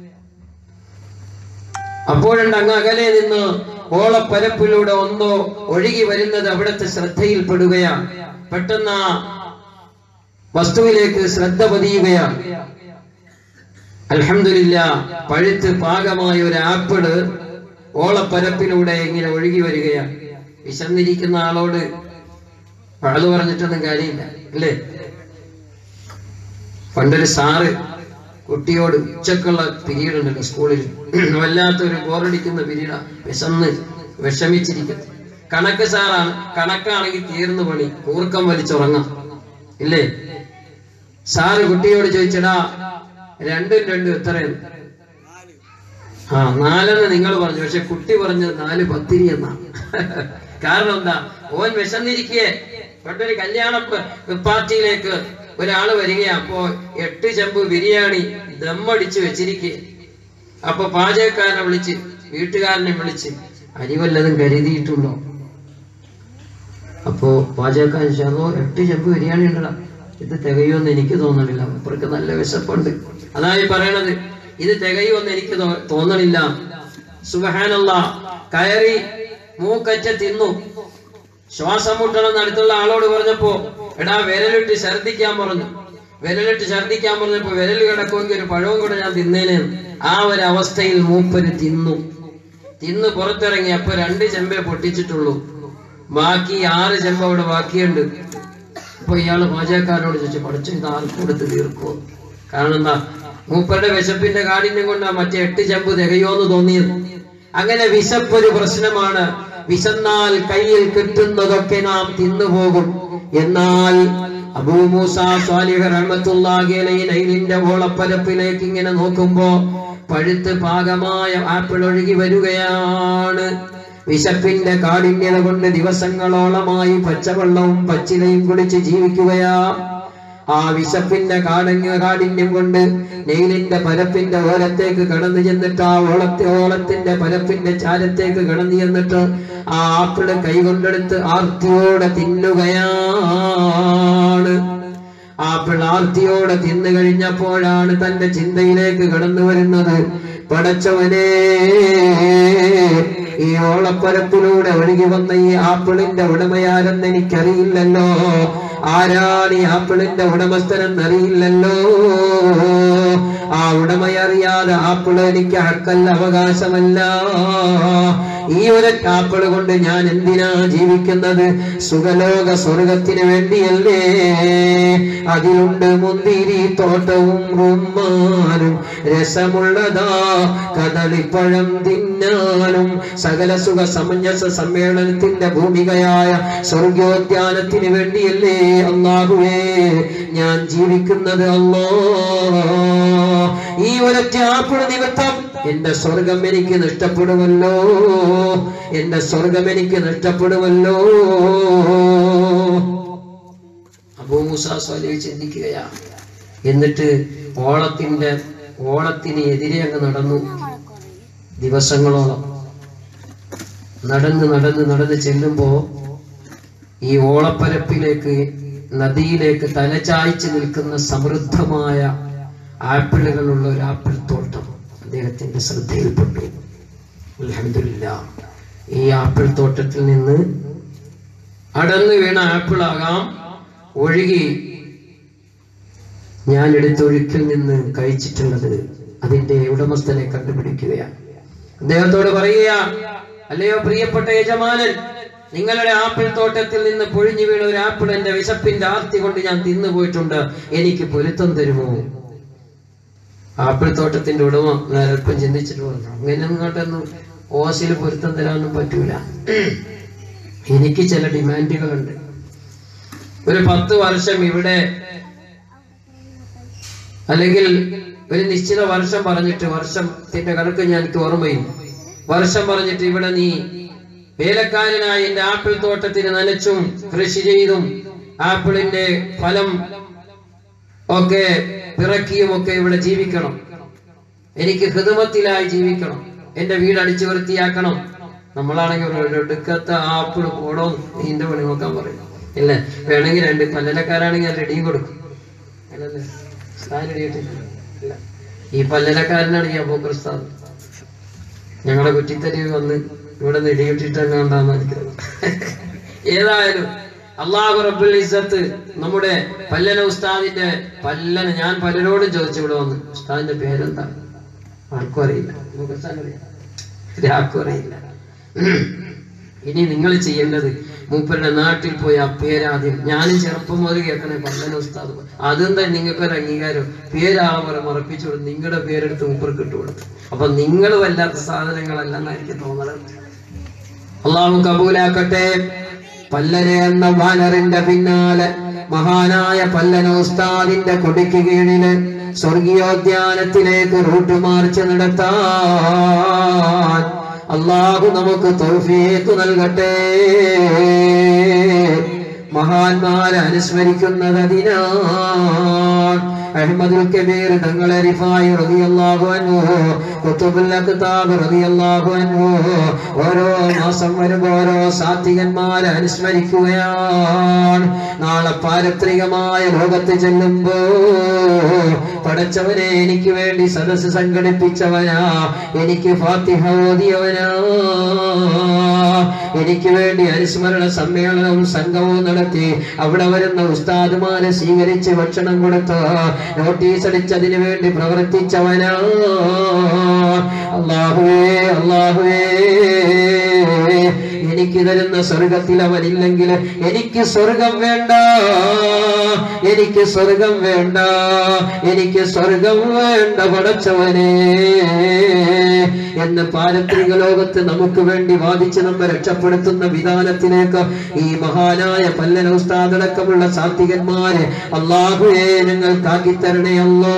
അപ്പോഴുണ്ട് അങ്ങ് അകലെ നിന്ന് ഓളപ്പരപ്പിലൂടെ ഒന്നോ ഒഴുകി വരുന്നത് അവിടുത്തെ ശ്രദ്ധയിൽപ്പെടുകയാണ് പെട്ടെന്ന് ആ വസ്തുവിലേക്ക് ശ്രദ്ധ പതിയുകയാണ് അൽഹംദുലില്ല പഴുത്ത് പാകമായ ഒരു ആപ്പിള് ഓളപ്പരപ്പിലൂടെ ഇങ്ങനെ ഒഴുകി വരികയാണ് വിശന്നിരിക്കുന്ന ആളോട് പഴു പറഞ്ഞിട്ടൊന്നും കാര്യമില്ല അല്ലേ പണ്ടൊരു സാറ് കുട്ടിയോട് ഉച്ചക്കുള്ള പിരീഡ് ഉണ്ടല്ലോ സ്കൂളിൽ വല്ലാത്തൊരു ബോറടിക്കുന്ന പിരീഡാ വിശന്ന് വിഷമിച്ചിരിക്കുന്നു കണക്ക് സാറാണ് കണക്കാണെങ്കിൽ തീർന്നു പണി കൂർക്കം വലിച്ചുറങ്ങാം ഇല്ലേ സാറ് കുട്ടിയോട് ചോദിച്ചടാ രണ്ടും രണ്ടും എത്രയാണ് ആ നാലെന്ന് നിങ്ങൾ പറഞ്ഞു പക്ഷെ കുട്ടി പറഞ്ഞത് നാല് പത്തിരി എന്നാ കാരണം എന്താ ഓൻ വിശന്നിരിക്കേ പണ്ടൊരു കല്യാണ പ- പാർട്ടിയിലേക്ക് ഒരാള് വരികയാ അപ്പോ എട്ട് ചെമ്പ് ബിരിയാണി ദമ്മടിച്ച് വെച്ചിരിക്കേ അപ്പൊ പാചകക്കാരനെ വിളിച്ച് വീട്ടുകാരനെ വിളിച്ച് അരി വല്ലതും കരുതിയിട്ടുണ്ടോ അപ്പോ പാചകക്കാരൻ ചേർന്നോ എട്ട് ചെമ്പ് ബിരിയാണി ഉണ്ടടാ ഇത് തികയുമെന്ന് എനിക്ക് തോന്നണില്ല അപ്പുറക്ക് നല്ല വിശപ്പുണ്ട് അതായി പറയണത് ഇത് തികയുമെന്ന് എനിക്ക് തോ- തോന്നണില്ല സുബഹാനല്ല കയറി മൂക്കറ്റ തിന്നു ശ്വാസം മുട്ടണമെന്ന് അടുത്തുള്ള ആളോട് പറഞ്ഞപ്പോ എടാ വിരലിട്ട് ഛർദിക്കാൻ പറഞ്ഞു വിരലിട്ട് ഛർദിക്കാൻ പറഞ്ഞപ്പോ വിരൽ കിടക്കുമെങ്കിൽ ഒരു പഴവും കൂടെ ഞാൻ തിന്നേനെ ആ ഒരു അവസ്ഥയിൽ മൂപ്പര് തിന്നു തിന്ന് പുറത്തിറങ്ങി അപ്പൊ രണ്ട് ചെമ്പേ പൊട്ടിച്ചിട്ടുള്ളൂ ബാക്കി ആറ് ചെമ്പ് അവിടെ ബാക്കിയുണ്ട് അപ്പൊ ഇയാള് പാചകക്കാരനോട് ചോദിച്ചു പഠിച്ചു ഇത് ആർക്ക് കൊടുത്ത് തീർക്കുമോ കാരണം എന്താ മൂപ്പരുടെ വിശപ്പിന്റെ കാഠിന്യം കൊണ്ടാ മറ്റേ എട്ട് ചെമ്പ് തികയോന്ന് തോന്നിയത് അങ്ങനെ വിശപ്പ് ഒരു പ്രശ്നമാണ് വിശന്നാൽ കയ്യിൽ കിട്ടുന്നതൊക്കെ നാം തിന്നുപോകും എന്നാൽ അബൂ മൂസ സ്വാലിഹ് റഹ്മത്തുള്ളാഹി അലൈഹി നൈലിന്റെ ഓളപ്പരപ്പിലേക്ക് ഇങ്ങനെ നോക്കുമ്പോ പഴുത്ത് പാകമായ ആപ്പിൾ ഒഴുകി വരികയാണ് വിശപ്പിന്റെ കാഠിന്യത കൊണ്ട് ദിവസങ്ങളോളമായി പച്ചവെള്ളവും പച്ചിലയും കുടിച്ച് ജീവിക്കുകയാ ആ വിശപ്പിന്റെ കാഠിന്യ കാഠിന്യം കൊണ്ട് നെയിലിന്റെ പരപ്പിന്റെ ഓലത്തേക്ക് കടന്നു ചെന്നിട്ട് ആ ഓളത്തെ ഓളത്തിന്റെ പരപ്പിന്റെ ചാരത്തേക്ക് കടന്നു ചെന്നിട്ട് ആ ആപ്പിള് കൈകൊണ്ടെടുത്ത് ആർത്തിയോടെ തിന്നുകയാണ് ആപ്പിൾ ആർത്തിയോടെ തിന്നു കഴിഞ്ഞപ്പോഴാണ് തന്റെ ചിന്തയിലേക്ക് കടന്നു വരുന്നത് പടച്ചവനെ ഈ ഓളപ്പരപ്പിലൂടെ ഒഴുകി വന്ന ഈ ആപ്പിളിന്റെ ഉടമയാരെന്ന് എനിക്കറിയില്ലല്ലോ ആരാണ് ഈ ആപ്പിളിന്റെ ഉടമസ്ഥനെന്ന് അറിയില്ലല്ലോ ആ ഉടമയറിയാതെ ആപ്പിള് എനിക്ക് ഹക്കല്ല അവകാശമല്ല ഈ ഒരു ആപ്പിള് കൊണ്ട് ഞാൻ എന്തിനാ ജീവിക്കുന്നത് സുഖലോക സ്വർഗത്തിന് വേണ്ടിയല്ലേ അതിലുണ്ട് മുന്തിരി തോട്ടവും റുമ്മാനും രസമുള്ളതാ കദളിപ്പഴം തിന്നാനും സകല സുഖ സമഞ്ജസ സമ്മേളനത്തിന്റെ ഭൂമികയായ സ്വർഗോദ്യാനത്തിന് വേണ്ടിയല്ലേ അള്ളാഹുവേ ഞാൻ ജീവിക്കുന്നത് അല്ലോ ഈ ഒരൊറ്റ ആപ്പിള് നിമിത്തം എന്റെ സ്വർഗം എനിക്ക് നഷ്ടപ്പെടുമല്ലോ എന്റെ സ്വർഗം എനിക്ക് നഷ്ടപ്പെടുമല്ലോ അബൂമുസ സ്വാലി ചിന്തിക്കുകയാ എന്നിട്ട് ഓളത്തിന്റെ ഓളത്തിന് എതിരെ അങ്ങ് നടന്നു ദിവസങ്ങളോളം നടന്ന് നടന്ന് നടന്ന് ചെല്ലുമ്പോ ഈ ഓളപ്പരപ്പിലേക്ക് നദിയിലേക്ക് തലചായ്ച്ച് നിൽക്കുന്ന സമൃദ്ധമായ ആപ്പിളുകളുള്ള ഒരു ആപ്പിൾ തോട്ടം അദ്ദേഹത്തിന്റെ ശ്രദ്ധയിൽപ്പെട്ടു അൽഹംദുലില്ലാ ഈ ആപ്പിൾ തോട്ടത്തിൽ നിന്ന് അടർന്നു വീണ ആപ്പിളാകാം ഒഴുകി ഞാൻ എടുത്തൊഴുക്കിൽ നിന്ന് കഴിച്ചിട്ടുള്ളത് അതിന്റെ ഉടമസ്ഥനെ കണ്ടുപിടിക്കുകയാണ് അദ്ദേഹത്തോട് പറയുക അല്ലയോ പ്രിയപ്പെട്ട യജമാനൻ നിങ്ങളുടെ ആപ്പിൾ തോട്ടത്തിൽ നിന്ന് പൊഴിഞ്ഞു വീണ ഒരു ആപ്പിൾ എന്റെ വിശപ്പിന്റെ ആർത്തി കൊണ്ട് ഞാൻ തിന്നു പോയിട്ടുണ്ട് എനിക്ക് പൊരുത്തം തരുമോ ആപ്പിൾ തോട്ടത്തിന്റെ ഉടമ അല്പം ചിന്തിച്ചിട്ട് പറഞ്ഞു അങ്ങനെ ഇങ്ങോട്ടൊന്നും ഓസിൽ പൊരുത്തം തരാനൊന്നും പറ്റൂല എനിക്ക് ചില ഡിമാൻഡുകളുണ്ട് ഒരു പത്ത് വർഷം ഇവിടെ അല്ലെങ്കിൽ ഒരു നിശ്ചിത വർഷം പറഞ്ഞിട്ട് വർഷത്തിന്റെ കണക്ക് ഞാൻ എനിക്ക് ഓർമ്മയില്ല വർഷം പറഞ്ഞിട്ട് ഇവിടെ നീ വേലക്കാരനായി എന്റെ ആപ്പിൾ തോട്ടത്തിന് നനച്ചും കൃഷി ചെയ്തും ആപ്പിളിന്റെ ഫലം ഒക്കെ പിറക്കിയും ഒക്കെ ഇവിടെ ജീവിക്കണം എനിക്ക് ഹൃദമത്തിലായി ജീവിക്കണം എന്റെ വീട് അടിച്ചു വൃത്തിയാക്കണം നമ്മളാണെങ്കിൽ ഒരു ഒടുക്കത്തെ ആപ്പിൾ പോടോ നിന്റെ പണി നോക്കാൻ പറയും ഇല്ലേ വേണമെങ്കിൽ രണ്ട് പല്ലലക്കാരാണെങ്കിൽ റെഡിയും കൊടുക്കും അല്ലല്ലേ ഉസ്താദ് ready ആയിട്ടില്ല. ഇല്ല. ഈ പല്ലലക്കാരനാണ് ഈ അബൂക്രിസ്താദ് ഞങ്ങളുടെ കുറ്റിത്തരിവ് വന്ന് ഇവിടെ നെടിയിട്ടിട്ട് കണ്ടാന്ന് എനിക്കത് ഏതായാലും അള്ളാഹു റബ്ബുൽ ഇസ്സത്ത് നമ്മുടെ പല്ലന ഉസ്താദിന്റെ പല്ലന ഞാൻ പലരോടും ചോദിച്ചു ഇവിടെ വന്ന് ഉസ്താദിന്റെ പേരെന്താ ആർക്കും അറിയില്ല നമുക്ക് ഉസ്താദിന് അറിയാം ഒരാൾക്കും അറിയില്ല ഇനി നിങ്ങൾ ചെയ്യേണ്ടത് മൂപ്പരുടെ നാട്ടിൽ പോയി ആ പേരാദ്യം ഞാനും ചെറുപ്പം മുതൽ കേൾക്കണേ പല്ലന ഉസ്താദ് അതെന്താ നിങ്ങൾക്ക് ഒരു അംഗീകാരം പേരാളെ പോലെ മറപ്പിച്ചു കൊടുത്ത് നിങ്ങളുടെ പേരെടുത്ത് മൂപ്പർക്ക് ഇട്ടുകൊടുത്തു അപ്പൊ നിങ്ങൾ വല്ലാത്ത സാധനങ്ങളല്ലെന്നാ എനിക്ക് തോന്നുന്നത് അള്ളാഹു കബൂലാക്കട്ടെ പല്ലന എന്ന വാനറിന്റെ പിന്നാലെ മഹാനായ പല്ലന ഉസ്താദിന്റെ കൊടിക്ക് കീഴില് സ്വർഗീയോദ്യാനത്തിലേക്ക് റൂട്ട് മാർച്ച് നടത്താൻ അള്ളാഹു നമുക്ക് തൗഫീഖ് നൽകട്ടെ മഹാന്മാരെ അനുസ്മരിക്കുന്നത് അതിനാണ് അഹ്മദുൽ കബീർ തങ്ങളെ റിഫായി റളിയല്ലാഹു അൻഹു ഖുതുബുൽ അഖ്താബ് റളിയല്ലാഹു അൻഹു ഓരോ മാസം വരുമ്പോൾ ഓരോ സാത്വികന്മാരെ അനുസ്മരിക്കുകയാണ് നാളെ പാരത്രികമായ ലോകത്ത് ചെല്ലുമ്പോ പടച്ചവനെ എനിക്ക് വേണ്ടി സദസ്സ് സംഘടിപ്പിച്ചവനാ എനിക്ക് ഫാത്തിഹ ഓതിയവനാ എനിക്ക് വേണ്ടി അനുസ്മരണ സമ്മേളനവും സംഘവും നടത്തി അവിടെ വരുന്ന ഉസ്താദുമാരെ സ്വീകരിച്ച് ഭക്ഷണം കൊടുത്ത് നോട്ടീസ് അടിച്ചതിന് വേണ്ടി പ്രവർത്തിച്ചവനാ അള്ളാഹുവേ അള്ളാഹുവേ എനിക്ക് തരുന്ന സ്വർഗത്തിൽ അവനില്ലെങ്കിൽ എനിക്ക് സ്വർഗം വേണ്ട എനിക്ക് സ്വർഗം വേണ്ട എനിക്ക് സ്വർഗം വേണ്ട പടച്ചവനെ എന്ന് പാരത്രിക ലോകത്ത് നമുക്ക് വേണ്ടി വാദിച്ച് നമ്മെ രക്ഷപ്പെടുത്തുന്ന വിധാനത്തിലേക്ക് ഈ മഹാനായ പല്ലന ഉസ്താദടക്കമുള്ള സാത്വികന്മാരെ അള്ളാഹുവേ ഞങ്ങൾക്കാക്കി തരണേ അല്ലോ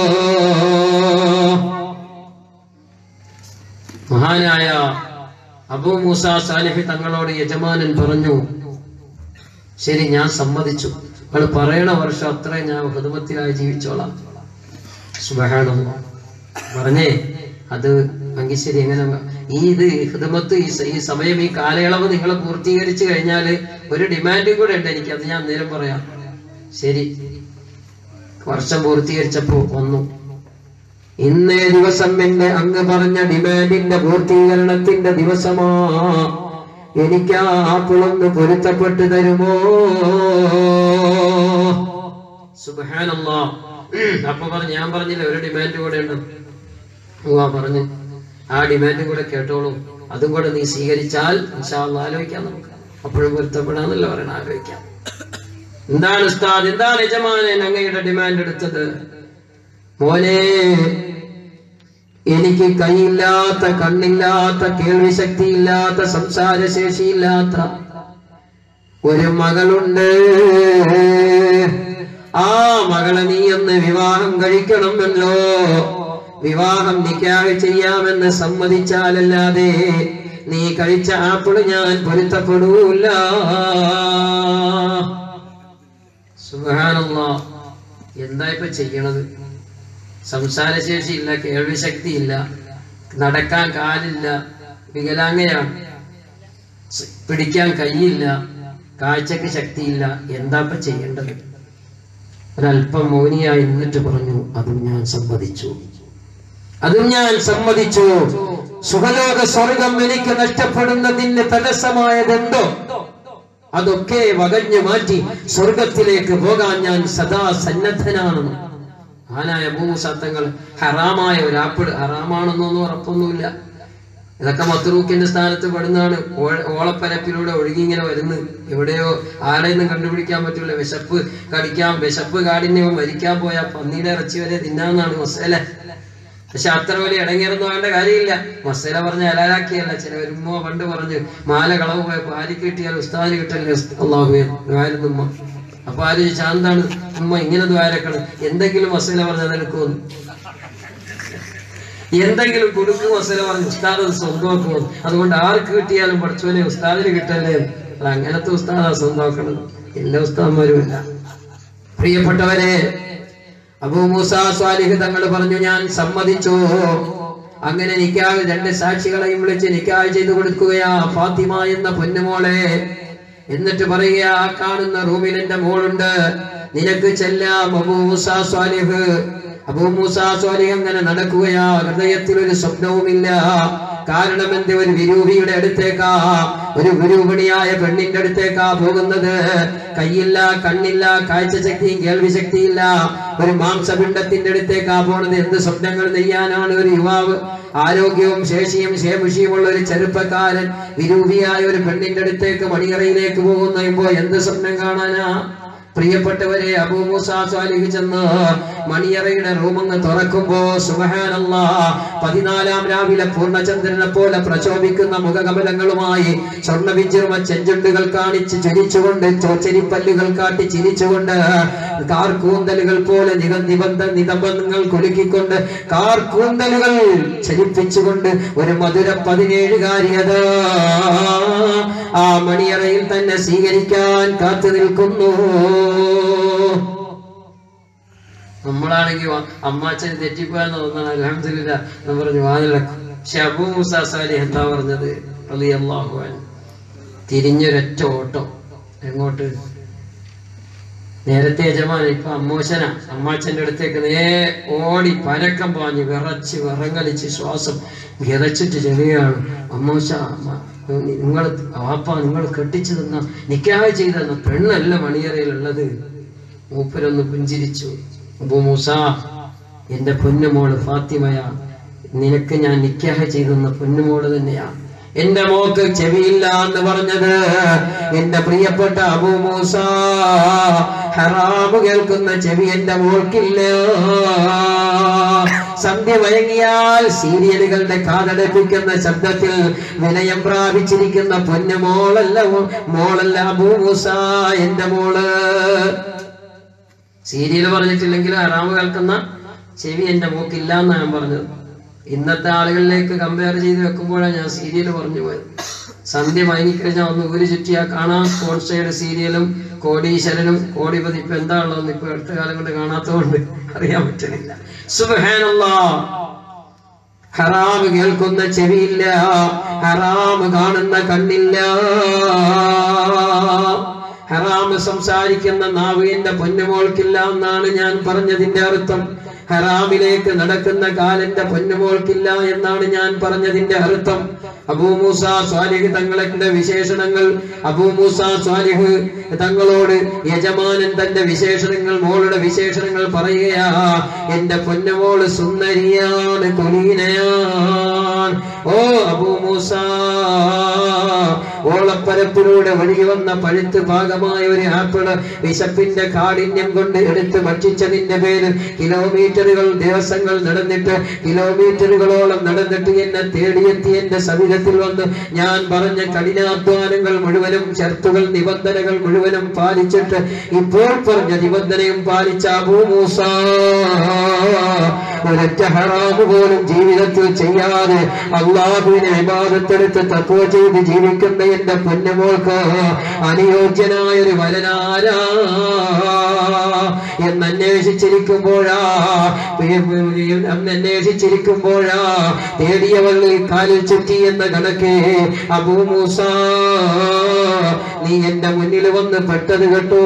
മഹാനായ അബൂ മൂസ സാലിഹി തങ്ങളോട് യജമാനൻ പറഞ്ഞു ശരി ഞാൻ സമ്മതിച്ചു നിങ്ങൾ പറയണ വർഷം അത്രയും ഞാൻ ഹൃദമത്തിലായി ജീവിച്ചോളാം സുബഹാനല്ലാഹ്. പറഞ്ഞേ അത് എങ്കിൽ ശരി എങ്ങനെ ഈ ഇത് ഹിദമത്ത് ഈ സ- ഈ സമയം ഈ കാലയളവ് നിങ്ങൾ പൂർത്തീകരിച്ചു കഴിഞ്ഞാൽ ഒരു ഡിമാൻഡും കൂടെ ഉണ്ട് എനിക്ക് അത് ഞാൻ നേരം പറയാം ശരി വർഷം പൂർത്തീകരിച്ചപ്പോ വന്നു ഇന്നേ ദിവസം എന്റെ അങ്ങ് പറഞ്ഞ ഡിമാൻഡിന്റെ പൂർത്തീകരണത്തിന്റെ ദിവസമാ എനിക്ക് ആ ആപ്പിളൊന്ന് പൊരുത്തപ്പെട്ട് തരുമോ സുബഹാനല്ലാ അപ്പൊ പറഞ്ഞു ഞാൻ പറഞ്ഞില്ല ഒരു ഡിമാൻഡ് കൂടെ ഉണ്ട് ആ പറഞ്ഞു ആ ഡിമാൻഡും കൂടെ കേട്ടോളൂ അതും കൂടെ നീ സ്വീകരിച്ചാൽ ഇൻഷാ അല്ലാ ആലോചിക്കാം നമുക്ക് അപ്പോഴും പൊരുത്തപ്പെടാന്നല്ല പറയണ ആലോചിക്കാം എന്താണ് ഉസ്താദ് എന്താണ് യജമാനൻ അങ്ങയുടെ ഡിമാൻഡ് എടുത്തത് മോനെ എനിക്ക് കൈയില്ലാത്ത കണ്ണില്ലാത്ത കേൾവി ശക്തിയില്ലാത്ത സംസാരശേഷിയില്ലാത്ത ഒരു മകളുണ്ട് ആ മകളെ നീ ഒന്ന് വിവാഹം കഴിക്കണമല്ലോ വിവാഹം നിക്കാഹ് ചെയ്യാമെന്ന് സമ്മതിച്ചാലല്ലാതെ നീ കഴിച്ച ആപ്പിള് ഞാൻ പൊരുത്തപ്പെടൂല സുഹാനല്ലാ എന്താ ഇപ്പൊ ചെയ്യണത് സംസാരശേഷി ഇല്ല കേൾവി ശക്തി ഇല്ല നടക്കാൻ കാലില്ല വികലാംഗയാണ് സ് പിടിക്കാൻ കൈയില്ല കാഴ്ചക്ക് ശക്തിയില്ല എന്താ ഇപ്പൊ ചെയ്യേണ്ടത് ഒരല്പം മൗനിയായി നിന്നിട്ട് പറഞ്ഞു അതും ഞാൻ സമ്മതിച്ചു അതും ഞാൻ സമ്മതിച്ചു സുഖലോക സ്വർഗം എനിക്ക് നഷ്ടപ്പെടുന്നതിന് തടസ്സമായതെന്തോ അതൊക്കെ വകഞ്ഞു മാറ്റി സ്വർഗത്തിലേക്ക് പോകാൻ ഞാൻ സദാ സന്നദ്ധനാണെന്ന് ആനായ ഭൂസത്തങ്ങൾ ഹറാമായ ഒരു ആപ്പിൾ ഹറാമാണെന്നൊന്നും ഉറപ്പൊന്നുമില്ല ഇതൊക്കെ മത്തുറൂക്കിന്റെ സ്ഥാനത്ത് പെടുന്നതാണ് ഓ- ഓളപ്പരപ്പിലൂടെ ഒഴുകി ഇങ്ങനെ വരുന്നു എവിടെയോ ആരെയൊന്നും കണ്ടുപിടിക്കാൻ പറ്റൂല വിശപ്പ് കടിക്കാൻ വിശപ്പ് കാഠിന്യവും മരിക്കാൻ പോയ പന്നിയുടെ ഇറച്ചി വരെ തിന്നാന്നാണ് മസേല പക്ഷെ അത്ര വലിയ ഇടങ്ങേറൊന്നും വേണ്ട കാര്യമില്ല മസേല പറഞ്ഞ ഹലാലാക്കിയല്ല ചില ഉമ്മ പണ്ട് പറഞ്ഞു മാല കളവ് പോയപ്പോ ആര് കിട്ടിയാൽ ഉസ്താദിന് കിട്ടല്ലേ അള്ളാഹുവേ ദ്വാരുന്നുമ്മ അപ്പൊ ആര് ചോദിച്ചാ എന്താണ് ഉമ്മ ഇങ്ങനെ ദ്വാരക്കണം എന്തെങ്കിലും മസേല പറഞ്ഞാൽ അതെടുക്കുമെന്ന് എന്തെങ്കിലും കുടുക്ക് മസല പറഞ്ഞ് ഉസ്താദ് അത് സ്വന്തമാക്കുമോ അതുകൊണ്ട് ആർക്ക് കിട്ടിയാലും പഠിച്ചവനെ ഉസ്താദിന് കിട്ടല്ലേ അത് അങ്ങനത്തെ ഉസ്താദാ സ്വന്തമാക്കണത് എല്ലാ ഉസ്താദ്മാരും അല്ല പ്രിയപ്പെട്ടവരെ അബൂ മൂസ സ്വാലിഹ് തങ്ങൾ പറഞ്ഞു ഞാൻ സമ്മതിച്ചു അങ്ങനെ നിക്കാഹ് രണ്ട് സാക്ഷികളെയും വിളിച്ച് നിക്കാഹ് ചെയ്തു കൊടുക്കുകയാ ഫാത്തിമ എന്ന പൊന്നുമോളെ എന്നിട്ട് പറയുക ആ കാണുന്ന റൂമിൽ എന്റെ മോളുണ്ട് നിനക്ക് ചെല്ലാം അബൂ മൂസ സ്വാലിഹ് അബൂ മൂസ സ്വാലിഹ് അങ്ങനെ നടക്കുകയാ ഹൃദയത്തിൽ ഒരു സ്വപ്നവുമില്ല കാരണം എന്ത് ഒരു വിരൂപിയുടെ അടുത്തേക്കാ ഒരു വിരൂപിണിയായ പെണ്ണിന്റെ അടുത്തേക്കാ പോകുന്നത് കൈയില്ല കണ്ണില്ല കാഴ്ച ശക്തിയും കേൾവി ശക്തിയില്ല ഒരു മാംസപിണ്ഡത്തിന്റെ അടുത്തേക്കാ പോണത് എന്ത് സ്വപ്നങ്ങൾ നെയ്യാനാണ് ഒരു യുവാവ് ആരോഗ്യവും ശേഷിയും ശേമുഷിയുമുള്ള ഒരു ചെറുപ്പക്കാരൻ വിരൂപിയായ ഒരു പെണ്ണിന്റെ അടുത്തേക്ക് മണിയറയിലേക്ക് പോകുന്നപ്പോ എന്ത് സ്വപ്നം കാണാനാ പ്രിയപ്പെട്ടവരെ അബൂ മൂസ സ്വാലിഹ് ചെന്ന് മണിയറയുടെ റൂമങ്ങ് തുറക്കുമ്പോ സുബഹാനല്ലാ പതിനാലാം രാവിലെ പൂർണ്ണചന്ദ്രനെ പോലെ പ്രചോദിക്കുന്ന മുഖകമലങ്ങളുമായി സ്വർണ്ണ വിജൃമ ചെഞ്ചുണ്ടുകൾ കാണിച്ച് ചിരിച്ചുകൊണ്ട് ചോച്ചരിപ്പല്ലുകൾ കാട്ടി ചിരിച്ചുകൊണ്ട് കാർക്കൂന്തലുകൾ പോലെ നിക നിബന്ധ നിബന്ധങ്ങൾ കുലുക്കിക്കൊണ്ട് കാർക്കൂന്തലുകൾ ചലിപ്പിച്ചുകൊണ്ട് ഒരു മധുര പതിനേഴുകാരിയത് ആ മണിയറയിൽ തന്നെ സ്വീകരിക്കാൻ കാത്തു നിൽക്കുന്നു നമ്മളാണെങ്കിൽ അമ്മാച്ചന് തെറ്റിപ്പോയെന്ന് തോന്നണം അലഹമില്ല എന്ന് പറഞ്ഞു വാതിലക്കും പക്ഷെ അബൂ മൂസ സാലി എന്താ പറഞ്ഞത് റളിയല്ലാഹു അൻഹു തിരിഞ്ഞൊരൊറ്റ ഓട്ടം എങ്ങോട്ട് നേരത്തെ യജമാനൻ ഇപ്പൊ അമ്മോശന അമ്മാച്ചന്റെ അടുത്തേക്ക് നേ ഓടി പരക്കം പാഞ്ഞ് വിറച്ച് വിറങ്ങലിച്ച് ശ്വാസം വിതച്ചിട്ട് ചെല്ലുകയാണ് അമ്മോശ നിങ്ങൾ വാപ്പ നിങ്ങൾ കെട്ടിച്ചു തന്ന നിക്കാഹ് ചെയ്തു തന്ന പെണ്ണല്ല മണിയറയിലുള്ളത് മൂപ്പരൊന്ന് പുഞ്ചിരിച്ചു അബൂ മൂസ എന്റെ പൊന്നുമോള് ഫാത്തിമയാ നിനക്ക് ഞാൻ നിക്കാഹ് ചെയ്തു തന്ന പൊന്നുമോള് തന്നെയാ എന്റെ മോക്ക് ചെവിയില്ല എന്ന് പറഞ്ഞത് എന്റെ പ്രിയപ്പെട്ട അബൂ മൂസ ഹറാമ് കേൾക്കുന്ന ചെവി എന്റെ മോൾക്കില്ല സന്ധ്യ വഴങ്ങിയാൽ സീരിയലുകളുടെ കാതടപ്പിക്കുന്ന ശബ്ദത്തിൽ വിനയം പ്രാപിച്ചിരിക്കുന്ന പൊന്നു മോളല്ല മോളല്ല അബൂമൂസ എന്റെ മോള് സീരിയൽ പറഞ്ഞിട്ടില്ലെങ്കിൽ ഹറാമ് കേൾക്കുന്ന ചെവി എന്റെ മൂക്കില്ല എന്നാണ് ഞാൻ പറഞ്ഞത് ഇന്നത്തെ ആളുകളിലേക്ക് കമ്പയർ ചെയ്ത് വെക്കുമ്പോഴാണ് ഞാൻ സീരിയൽ പറഞ്ഞു പോയത് സന്ധ്യ മയങ്ങിക്കഴിഞ്ഞാൽ ഒന്ന് ഊരി ചുറ്റിയാ കാണാം സ്പോൺസേഡ് സീരിയലും കോടീശ്വരനും കോടിപതി ഇപ്പൊ എന്താണല്ലോ ഇപ്പൊ അടുത്ത കാലം കൊണ്ട് കാണാത്തതുകൊണ്ട് അറിയാൻ പറ്റുന്നില്ല സുബഹാനല്ലാ ഹറാമ് കേൾക്കുന്ന ചെവിയില്ല ഹറാമ് കാണുന്ന കണ്ണില്ല ഹറാമ് സംസാരിക്കുന്ന നാവ് എന്റെ പൊന്നുമോൾക്കില്ല എന്നാണ് ഞാൻ പറഞ്ഞതിന്റെ അർത്ഥം ഹറാമിലേക്ക് നടക്കുന്ന കാലന്റെ പൊന്നുമോൾക്കില്ല എന്നാണ് ഞാൻ പറഞ്ഞതിന്റെ അർത്ഥം അബൂ മൂസ സ്വാലിഹ് തങ്ങളുടെ വിശേഷണങ്ങൾ അബൂ മൂസ സ്വാലിഹ് തങ്ങളോട് യജമാനൻ തന്റെ വിശേഷണങ്ങൾ മോളുടെ വിശേഷണങ്ങൾ പറയുകയാ എന്റെ പൊന്നുമോള് സുന്ദരിയാണ് കുലീനയാണ് ഓ അബൂ മൂസ ഓളപ്പരപ്പിലൂടെ ഒഴുകി വന്ന പഴുത്ത് ഭാഗമായ ഒരു ആപ്പിള് വിശപ്പിന്റെ കാഠിന്യം കൊണ്ട് എടുത്ത് ഭക്ഷിച്ചതിന്റെ പേരിൽ കിലോമീറ്ററുകൾ ദിവസങ്ങൾ നടന്നിട്ട് കിലോമീറ്ററുകളോളം നടന്നിട്ട് എന്നെ തേടിയെത്തി എന്റെ സവിധത്തിൽ വന്ന് ഞാൻ പറഞ്ഞ കഠിനാധ്വാനങ്ങൾ മുഴുവനും ഷർത്തുകൾ നിബന്ധനകൾ മുഴുവനും പാലിച്ചിട്ട് ഇപ്പോൾ പറഞ്ഞ നിബന്ധനയും പാലിച്ച അബൂമൂസ ഒരൊറ്റ ഹറാമ് പോലും ജീവിതത്തിൽ ചെയ്യാതെ അള്ളാഹുവിനെ വിവാദത്തെടുത്ത് തത്വ ചെയ്ത് ജീവിക്കുന്ന എന്റെ പൊന്നുമോൾക്ക് അനുയോജ്യനായ ഒരു വരനാരാ എന്നന്വേഷിച്ചിരിക്കുമ്പോഴാ അന്വേഷിച്ചിരിക്കുമ്പോഴാ തേടിയവൾ കാലിൽ ചുറ്റി എന്ന കണക്കെ അബൂമൂസ നീ എന്റെ മുന്നിൽ വന്ന് പെട്ടത് കേട്ടോ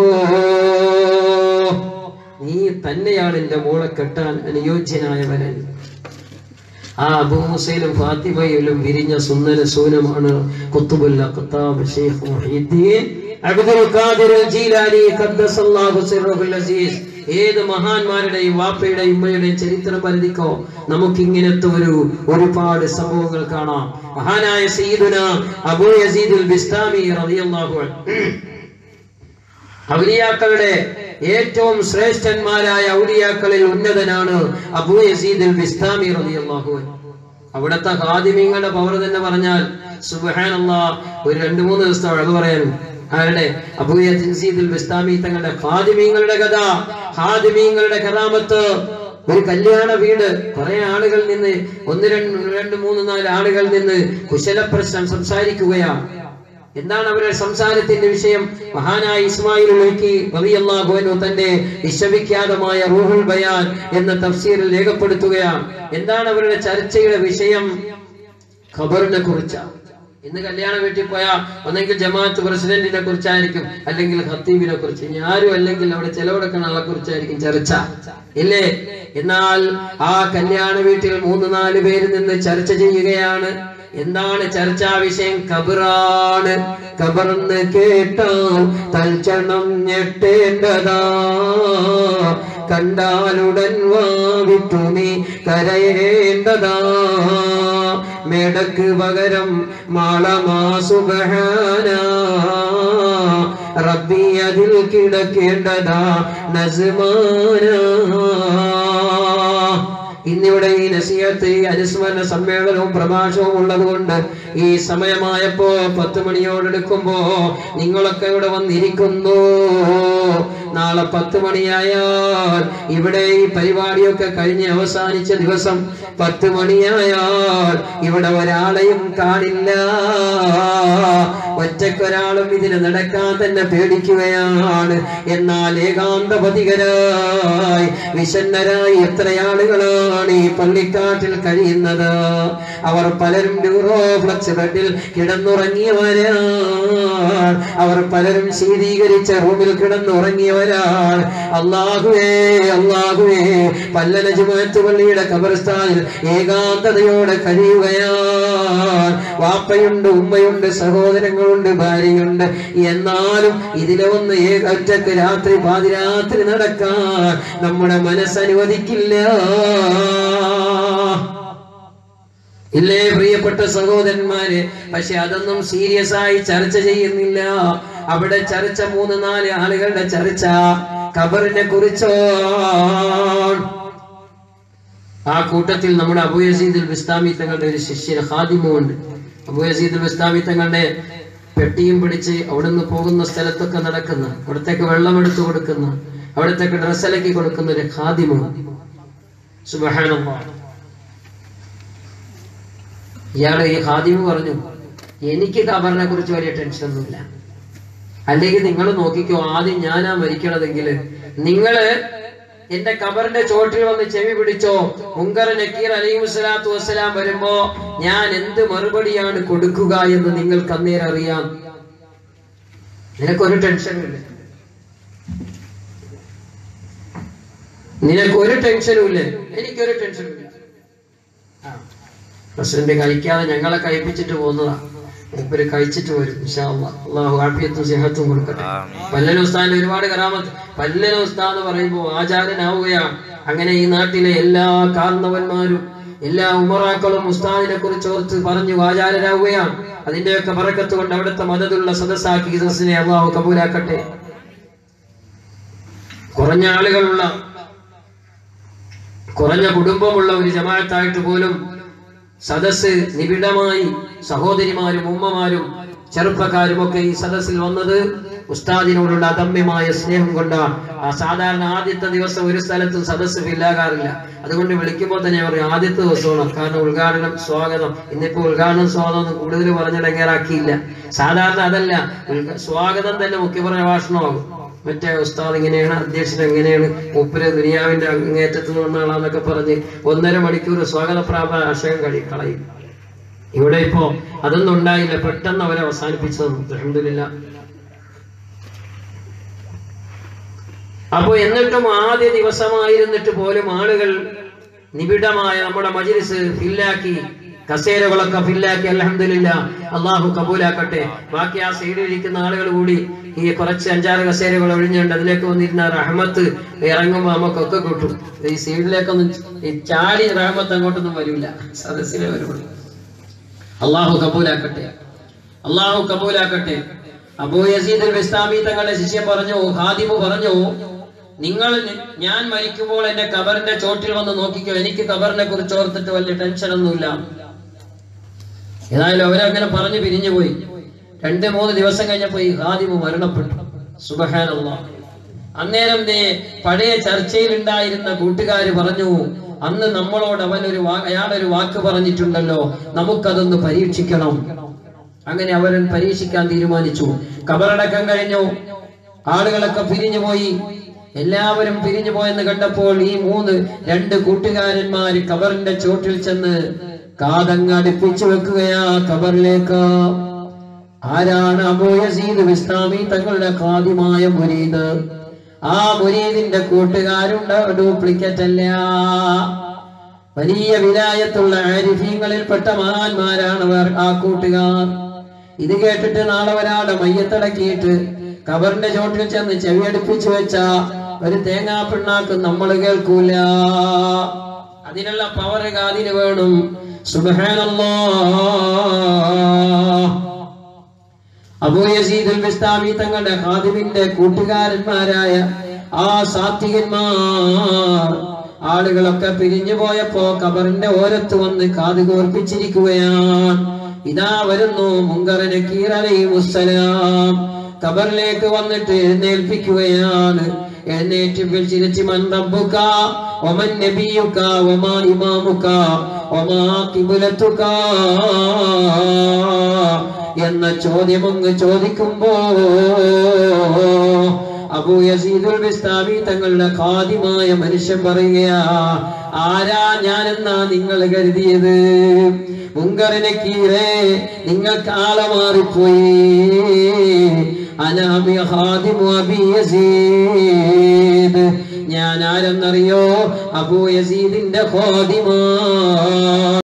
നീ തന്നെയാണ് എന്റെ മോളെ കെട്ടാൻ അനുയോജ്യനായവരൻ ആ അബൂമുസയിലും ഫാത്തിമയിലും വിരിഞ്ഞ സുന്ദര സൂനമാണ് കുത്തുബുൽ അഖ്താബ് ശൈഖ് മുഹീദ്ദീൻ അബ്ദുൽ ഖാദിർ ജീലാനി ഖദ്ദസല്ലാഹു സിർറുൽ അസീസ് ഏത് മഹാന്മാരുടെയും വാപ്പയുടെയും ഉമ്മയുടെയും ചരിത്രം പരിധിക്കോ നമുക്ക് ഇങ്ങനത്തെ ഒരു ഒരുപാട് സംഭവങ്ങൾ കാണാം മഹാനായ സയ്യിദുന അബൂ യസീദുൽ ബിസ്താമി റളിയല്ലാഹു അൻഹു ഔലിയാക്കളുടെ ഏറ്റവും ശ്രേഷ്ഠന്മാരായ ഔലിയാക്കളിൽ ഉന്നതനാണ് അബൂ യസീദുൽ ബിസ്താമി റളിയല്ലാഹു അൻഹു അവിടുത്തെ ഹാദിമീങ്ങളുടെ പവർ തന്നെ പറഞ്ഞാൽ സുബ്ഹാനല്ലാ ഒരു രണ്ട് മൂന്ന് ദിവസത്തെ അഴക് പറയാനും ആരുടെ അബൂ യസീദുൽ ബിസ്താമി തങ്ങളുടെ ഹാദിമീങ്ങളുടെ കഥ ഹാദിമീങ്ങളുടെ കറാമത്ത് ഒരു കല്യാണ വീട് കുറെ ആളുകൾ നിന്ന് ഒന്ന് രണ്ട് രണ്ട് മൂന്ന് നാല് ആളുകൾ നിന്ന് കുശലപ്രശ്നം സംസാരിക്കുകയാണ് എന്താണ് അവരുടെ സംസാരത്തിന്റെ വിഷയം മഹാനായ ഇസ്മായിൽ റളിയല്ലാഹു അൻഹു തന്റെ വിശ്വവിഖ്യാതമായ റൂഹുൽ ബയാൻ എന്ന തഫ്സീറിൽ രേഖപ്പെടുത്തുകയാണ് എന്താണ് അവരുടെ ചർച്ചയുടെ വിഷയം ഖബറിനെ കുറിച്ചാണ് ഇന്ന് കല്യാണ വീട്ടിൽ പോയാൽ ഒന്നെങ്കിൽ ജമാഅത്ത് പ്രസിഡന്റിനെ കുറിച്ചായിരിക്കും അല്ലെങ്കിൽ ഖത്തീബിനെ കുറിച്ച് ഇനി ആരും അല്ലെങ്കിൽ അവിടെ ചെലവെടുക്കുന്ന ആളെ കുറിച്ചായിരിക്കും ചർച്ച ഇല്ലേ എന്നാൽ ആ കല്യാണ വീട്ടിൽ മൂന്ന് നാല് പേര് നിന്ന് ചർച്ച ചെയ്യുകയാണ് എന്താണ് ചർച്ചാ വിഷയം കബറാണ് കബറെന്ന് കേട്ടാൽ തൽക്ഷണം ഞെട്ടേണ്ടതാ കണ്ടാലുടൻ വാവിട്ടു നീ കരയേണ്ടതാ മേടക്ക് പകരം മാളമാ സുബഹാന റബ്ബി അതിൽ കിടക്കേണ്ടതാ നസ്മാന ഇന്നിവിടെ ഈ നസീഹത്ത് ഈ അനുസ്മരണ സമ്മേളനവും പ്രഭാഷണവും ഉള്ളത് കൊണ്ട് ഈ സമയമായപ്പോ പത്ത് മണിയോടെടുക്കുമ്പോ നിങ്ങളൊക്കെ ഇവിടെ വന്നിരിക്കുന്നു നാളെ പത്ത് മണിയായാൽ ഇവിടെ ഈ പരിപാടിയൊക്കെ കഴിഞ്ഞ് അവസാനിച്ച ദിവസം പത്ത് മണിയായാൽ ഇവിടെ ഒരാളെയും കാണില്ല ഒറ്റക്കൊരാളും ഇതിന് നടക്കാൻ തന്നെ പേടിക്കുകയാണ് എന്നാൽ ഏകാന്തപതികരായി വിശന്നരായി എത്ര ആളുകളാണ് ഈ പള്ളിക്കാട്ടിൽ കഴിയുന്നത് അവർ പലരും ന്യൂറോഫ്ലക്സ് ബെഡിൽ കിടന്നുറങ്ങിയവരാണ് അവർ പലരും ശീതീകരിച്ച റൂമിൽ കിടന്നുറങ്ങിയവരാണ് അള്ളാഹുവേ അള്ളാഹുവേ പല്ലല ജുമാറ്റ് പള്ളിയുടെ കബർസ്ഥാനിൽ ഏകാന്തതയോടെ കഴിയുകയാണ് വാപ്പയുണ്ട് ഉമ്മയുണ്ട് സഹോദരങ്ങളുണ്ട് ഭാര്യയുണ്ട് എന്നാലും ഇതിലെ ഒന്ന് ഏക ഒറ്റക്ക് രാത്രി പാതിരാത്രി നടക്കാൻ നമ്മുടെ മനസ്സനുവദിക്കില്ല ഇല്ലേ പ്രിയപ്പെട്ട സഹോദരന്മാര് പക്ഷെ അതൊന്നും സീരിയസ് ആയി ചർച്ച ചെയ്യുന്നില്ല അവിടെ ചർച്ച മൂന്ന് നാല് ആളുകളുടെ ചർച്ച ഖബറിനെ കുറിച്ചോ ആ കൂട്ടത്തിൽ നമ്മുടെ അബു യസീദുൽ ബിസ്താമി തങ്ങളുടെ ഒരു ശിഷ്യൻ ഹാദിമുണ്ട് അബു യസീദുൽ ബിസ്താമി തങ്ങളുടെ പെട്ടിയും പിടിച്ച് അവിടുന്ന് പോകുന്ന സ്ഥലത്തൊക്കെ നടക്കുന്ന അവിടത്തേക്ക് വെള്ളം എടുത്തു കൊടുക്കുന്ന അവിടത്തേക്ക് ഡ്രസ്സ് അലക്കി കൊടുക്കുന്ന ഒരു ഖാദിമു സുബ്ഹാനല്ലാഹ് ഇയാള് ഈ ഖാദിമു പറഞ്ഞു എനിക്ക് ഖബറിനെ കുറിച്ച് വലിയ ടെൻഷനൊന്നുമില്ല അല്ലെങ്കിൽ നിങ്ങൾ നോക്കിക്കോ ആദ്യം ഞാനാ മരിക്കണതെങ്കിൽ നിങ്ങള് എന്റെ കബറിന്റെ ചോട്ടിൽ വന്ന് ചെവി പിടിച്ചോ മുങ്കർ നക്കീർ അലൈഹി സ്വലാത്തു വസ്സലാം വരുമ്പോ ഞാൻ എന്ത് മറുപടിയാണ് കൊടുക്കുക എന്ന് നിങ്ങൾക്ക് അന്നേരം അറിയാം നിനക്കൊരു ടെൻഷനും ഇല്ല നിനക്കൊരു ടെൻഷനും ഇല്ല എനിക്കൊരു ടെൻഷനും ഇല്ല ആ. പ്രസിഡന്റ് കഴിക്കാതെ ഞങ്ങളെ കഴിപ്പിച്ചിട്ട് പോകുന്നതാ മൂപ്പര് കഴിച്ചിട്ട് വരും ഇൻഷാ അല്ലാഹ്. അള്ളാഹു ആഫിയത്തും സിഹത്തും കൊടുക്കട്ടെ പല്ലന ഉസ്താദിന്റെ ഒരുപാട് കറാമത്ത് പല്ലന ഉസ്താദ് എന്ന് പറയുമ്പോൾ ആചാരനാവുകയാണ് അങ്ങനെ ഈ നാട്ടിലെ എല്ലാ കാർന്നവന്മാരും എല്ലാ ഉമറാക്കളും ഉസ്താദിനെ കുറിച്ച് ഓർത്ത് പറഞ്ഞു ആചാരരാവുകയാണ് അതിന്റെയൊക്കെ പറക്കത്ത് കൊണ്ട് അവിടുത്തെ മതതുള്ള സദസ്സാക്കി ഈ സദസ്സിനെ അള്ളാഹു കബൂലാക്കട്ടെ കുറഞ്ഞ ആളുകളുള്ള കുറഞ്ഞ കുടുംബമുള്ള ഒരു ജമാഅത്തായിട്ട് പോലും സദസ് നിബിഡമായി സഹോദരിമാരും ഉമ്മമാരും ചെറുപ്പക്കാരും ഒക്കെ ഈ സദസ്സിൽ വന്നത് ഉസ്താദിനോടുള്ള അദമ്യമായ സ്നേഹം കൊണ്ടാണ് ആ സാധാരണ ആദ്യത്തെ ദിവസം ഒരു സ്ഥലത്തും സദസ്സ് ഫില്ലാകാറില്ല അതുകൊണ്ട് വിളിക്കുമ്പോൾ തന്നെ പറയും ആദ്യത്തെ ദിവസമാണ് കാരണം ഉദ്ഘാടനം സ്വാഗതം ഇന്നിപ്പോ ഉദ്ഘാടനം സ്വാഗതം ഒന്നും കൂടുതൽ പറഞ്ഞിടങ്ങേറാക്കിയില്ല സാധാരണ അതല്ല ഉദ്ഘ- സ്വാഗതം തന്നെ മുഖ്യപ്രഭാഷണമാകും മറ്റേ ഉസ്താദ് ഇങ്ങനെയാണ് അധ്യക്ഷൻ എങ്ങനെയാണ് മൂപ്പര് ദുനിയാവിന്റെ അങ്ങേറ്റത്ത് നിന്ന് വന്ന ആളാന്നൊക്കെ പറഞ്ഞ് ഒന്നര മണിക്കൂർ സ്വാഗത പ്രാഭാഷകം കഴി കളയും ഇവിടെ ഇപ്പോ അതൊന്നും ഉണ്ടായില്ല പെട്ടെന്ന് അവരെ അവസാനിപ്പിച്ചത് അൽഹംദുലില്ലാ അപ്പോ എന്നിട്ടും ആദ്യ ദിവസമായിരുന്നിട്ട് പോലും ആളുകൾ നിബിഡമായ നമ്മുടെ മജിലിസ് ഫില്ലാക്കി കസേരകളൊക്കെ ഫില്ലാക്കി അലഹമില്ല അള്ളാഹു കബൂലാക്കട്ടെ ബാക്കി ആ സൈഡിൽ ഇരിക്കുന്ന ആളുകൾ കൂടി ഈ കുറച്ച് അഞ്ചാറ് കസേരകൾ ഒഴിഞ്ഞുണ്ട് അതിലേക്ക് വന്നിരുന്ന റഹ്മത്ത് ഇറങ്ങുമ്പോൾ നമുക്കൊക്കെ കിട്ടും ഈ സൈഡിലേക്കൊന്നും ഈ ചാടി റഹ്മത്ത് അങ്ങോട്ടൊന്നും വരില്ല സദസ്സിലെ വരുള്ളൂ അള്ളാഹു കബൂലാക്കട്ടെ അള്ളാഹു കബൂലാക്കട്ടെ അബൂ യസീദ് അൽ ബിസ്താമി തങ്ങളുടെ ശിഷ്യൻ പറഞ്ഞു ഖാദിമു പറഞ്ഞു നിങ്ങൾ നി- ഞാൻ മരിക്കുമ്പോൾ എന്റെ കബറിന്റെ ചോട്ടിൽ വന്ന് നോക്കിക്കോ എനിക്ക് കബറിനെ കുറിച്ച് ഓർത്തിട്ട് വലിയ ടെൻഷനൊന്നുമില്ല ഏതായാലും അവരങ്ങനെ പറഞ്ഞു പിരിഞ്ഞു പോയി രണ്ട് മൂന്ന് ദിവസം കഴിഞ്ഞപ്പോ ഈ ഖാദിമു മരണപ്പെട്ടു സുബഹാനല്ല അന്നേരം ദേ പഴയ ചർച്ചയിൽ ഉണ്ടായിരുന്ന കൂട്ടുകാര് പറഞ്ഞു അന്ന് നമ്മളോട് അവൻ ഒരു വാ അയാളൊരു വാക്ക് പറഞ്ഞിട്ടുണ്ടല്ലോ നമുക്കതൊന്ന് പരീക്ഷിക്കണം അങ്ങനെ അവൻ പരീക്ഷിക്കാൻ തീരുമാനിച്ചു കബറടക്കം കഴിഞ്ഞു ആളുകളൊക്കെ പിരിഞ്ഞു പോയി എല്ലാവരും പിരിഞ്ഞു പോയെന്ന് കണ്ടപ്പോൾ ഈ മൂന്ന് രണ്ട് കൂട്ടുകാരന്മാര് കബറിന്റെ ചോട്ടിൽ ചെന്ന് കാതങ്ങ് അടുപ്പിച്ചു വെക്കുകയാ കബറിലേക്ക് ആരാണ് അബൂ യസീദ് വിസ്താമി തങ്ങളുടെ കാദ്യമായ മുരീദ് ആ മുരീദിന്റെ കൂട്ടുകാരുണ്ട് ഡ്യൂപ്ലിക്കറ്റ് അല്ല വലിയ വിലായത്തുള്ള ആരിഫീങ്ങളിൽപ്പെട്ട മഹാന്മാരാണ് അവർ ആ കൂട്ടുകാർ ഇത് കേട്ടിട്ട് നാളെ ഒരാളെ മയ്യത്തടക്കിയിട്ട് കബറിന്റെ ചോട്ടിൽ ചെന്ന് ചെവിയടുപ്പിച്ചു വെച്ച ഒരു തേങ്ങാ പിണ്ണാക്ക് നമ്മൾ കേൾക്കൂല അതിനുള്ള പവർ കാതിന് വേണം സുബഹാനല്ലാ അബൂ യസീദുൽ ബിസ്താമി തങ്ങളുടെ ഖാദിമിന്റെ കൂട്ടുകാരന്മാരായ ആ സാത്വികന്മാർ ആളുകളൊക്കെ പിരിഞ്ഞു പോയപ്പോ കബറിന്റെ ഓരത്ത് വന്ന് കാത് കോർപ്പിച്ചിരിക്കുകയാണ് ഇതാ വരുന്നു മുങ്കറിന് കീറലൈമുസ്സലാം കബറിലേക്ക് വന്നിട്ട് എഴുന്നേൽപ്പിക്കുകയാണ് എഴുന്നേറ്റ് ചിരിച്ച് മൻ റബ്ബുക ഒമൻ നബിയുക ഒമാ ഇമാമുക ഒമാ കിബുലത്തുക എന്ന ചോദ്യം അങ്ങ് ചോദിക്കുമ്പോ അബൂ യസീദുൽ ബിസ്താമി തങ്ങളുടെ ഖാദിമായ മനുഷ്യൻ പറയുകയാ ആരാ ഞാനെന്നാ നിങ്ങൾ കരുതിയത് മുങ്കറിനെ കീഴേ നിങ്ങൾക്ക് ആളെ മാറിപ്പോയി അനാമി ഖാദിമു അബി യസീദ് ഞാൻ ആരെന്നറിയോ അബൂ യസീദിന്റെ ഖാദിമാ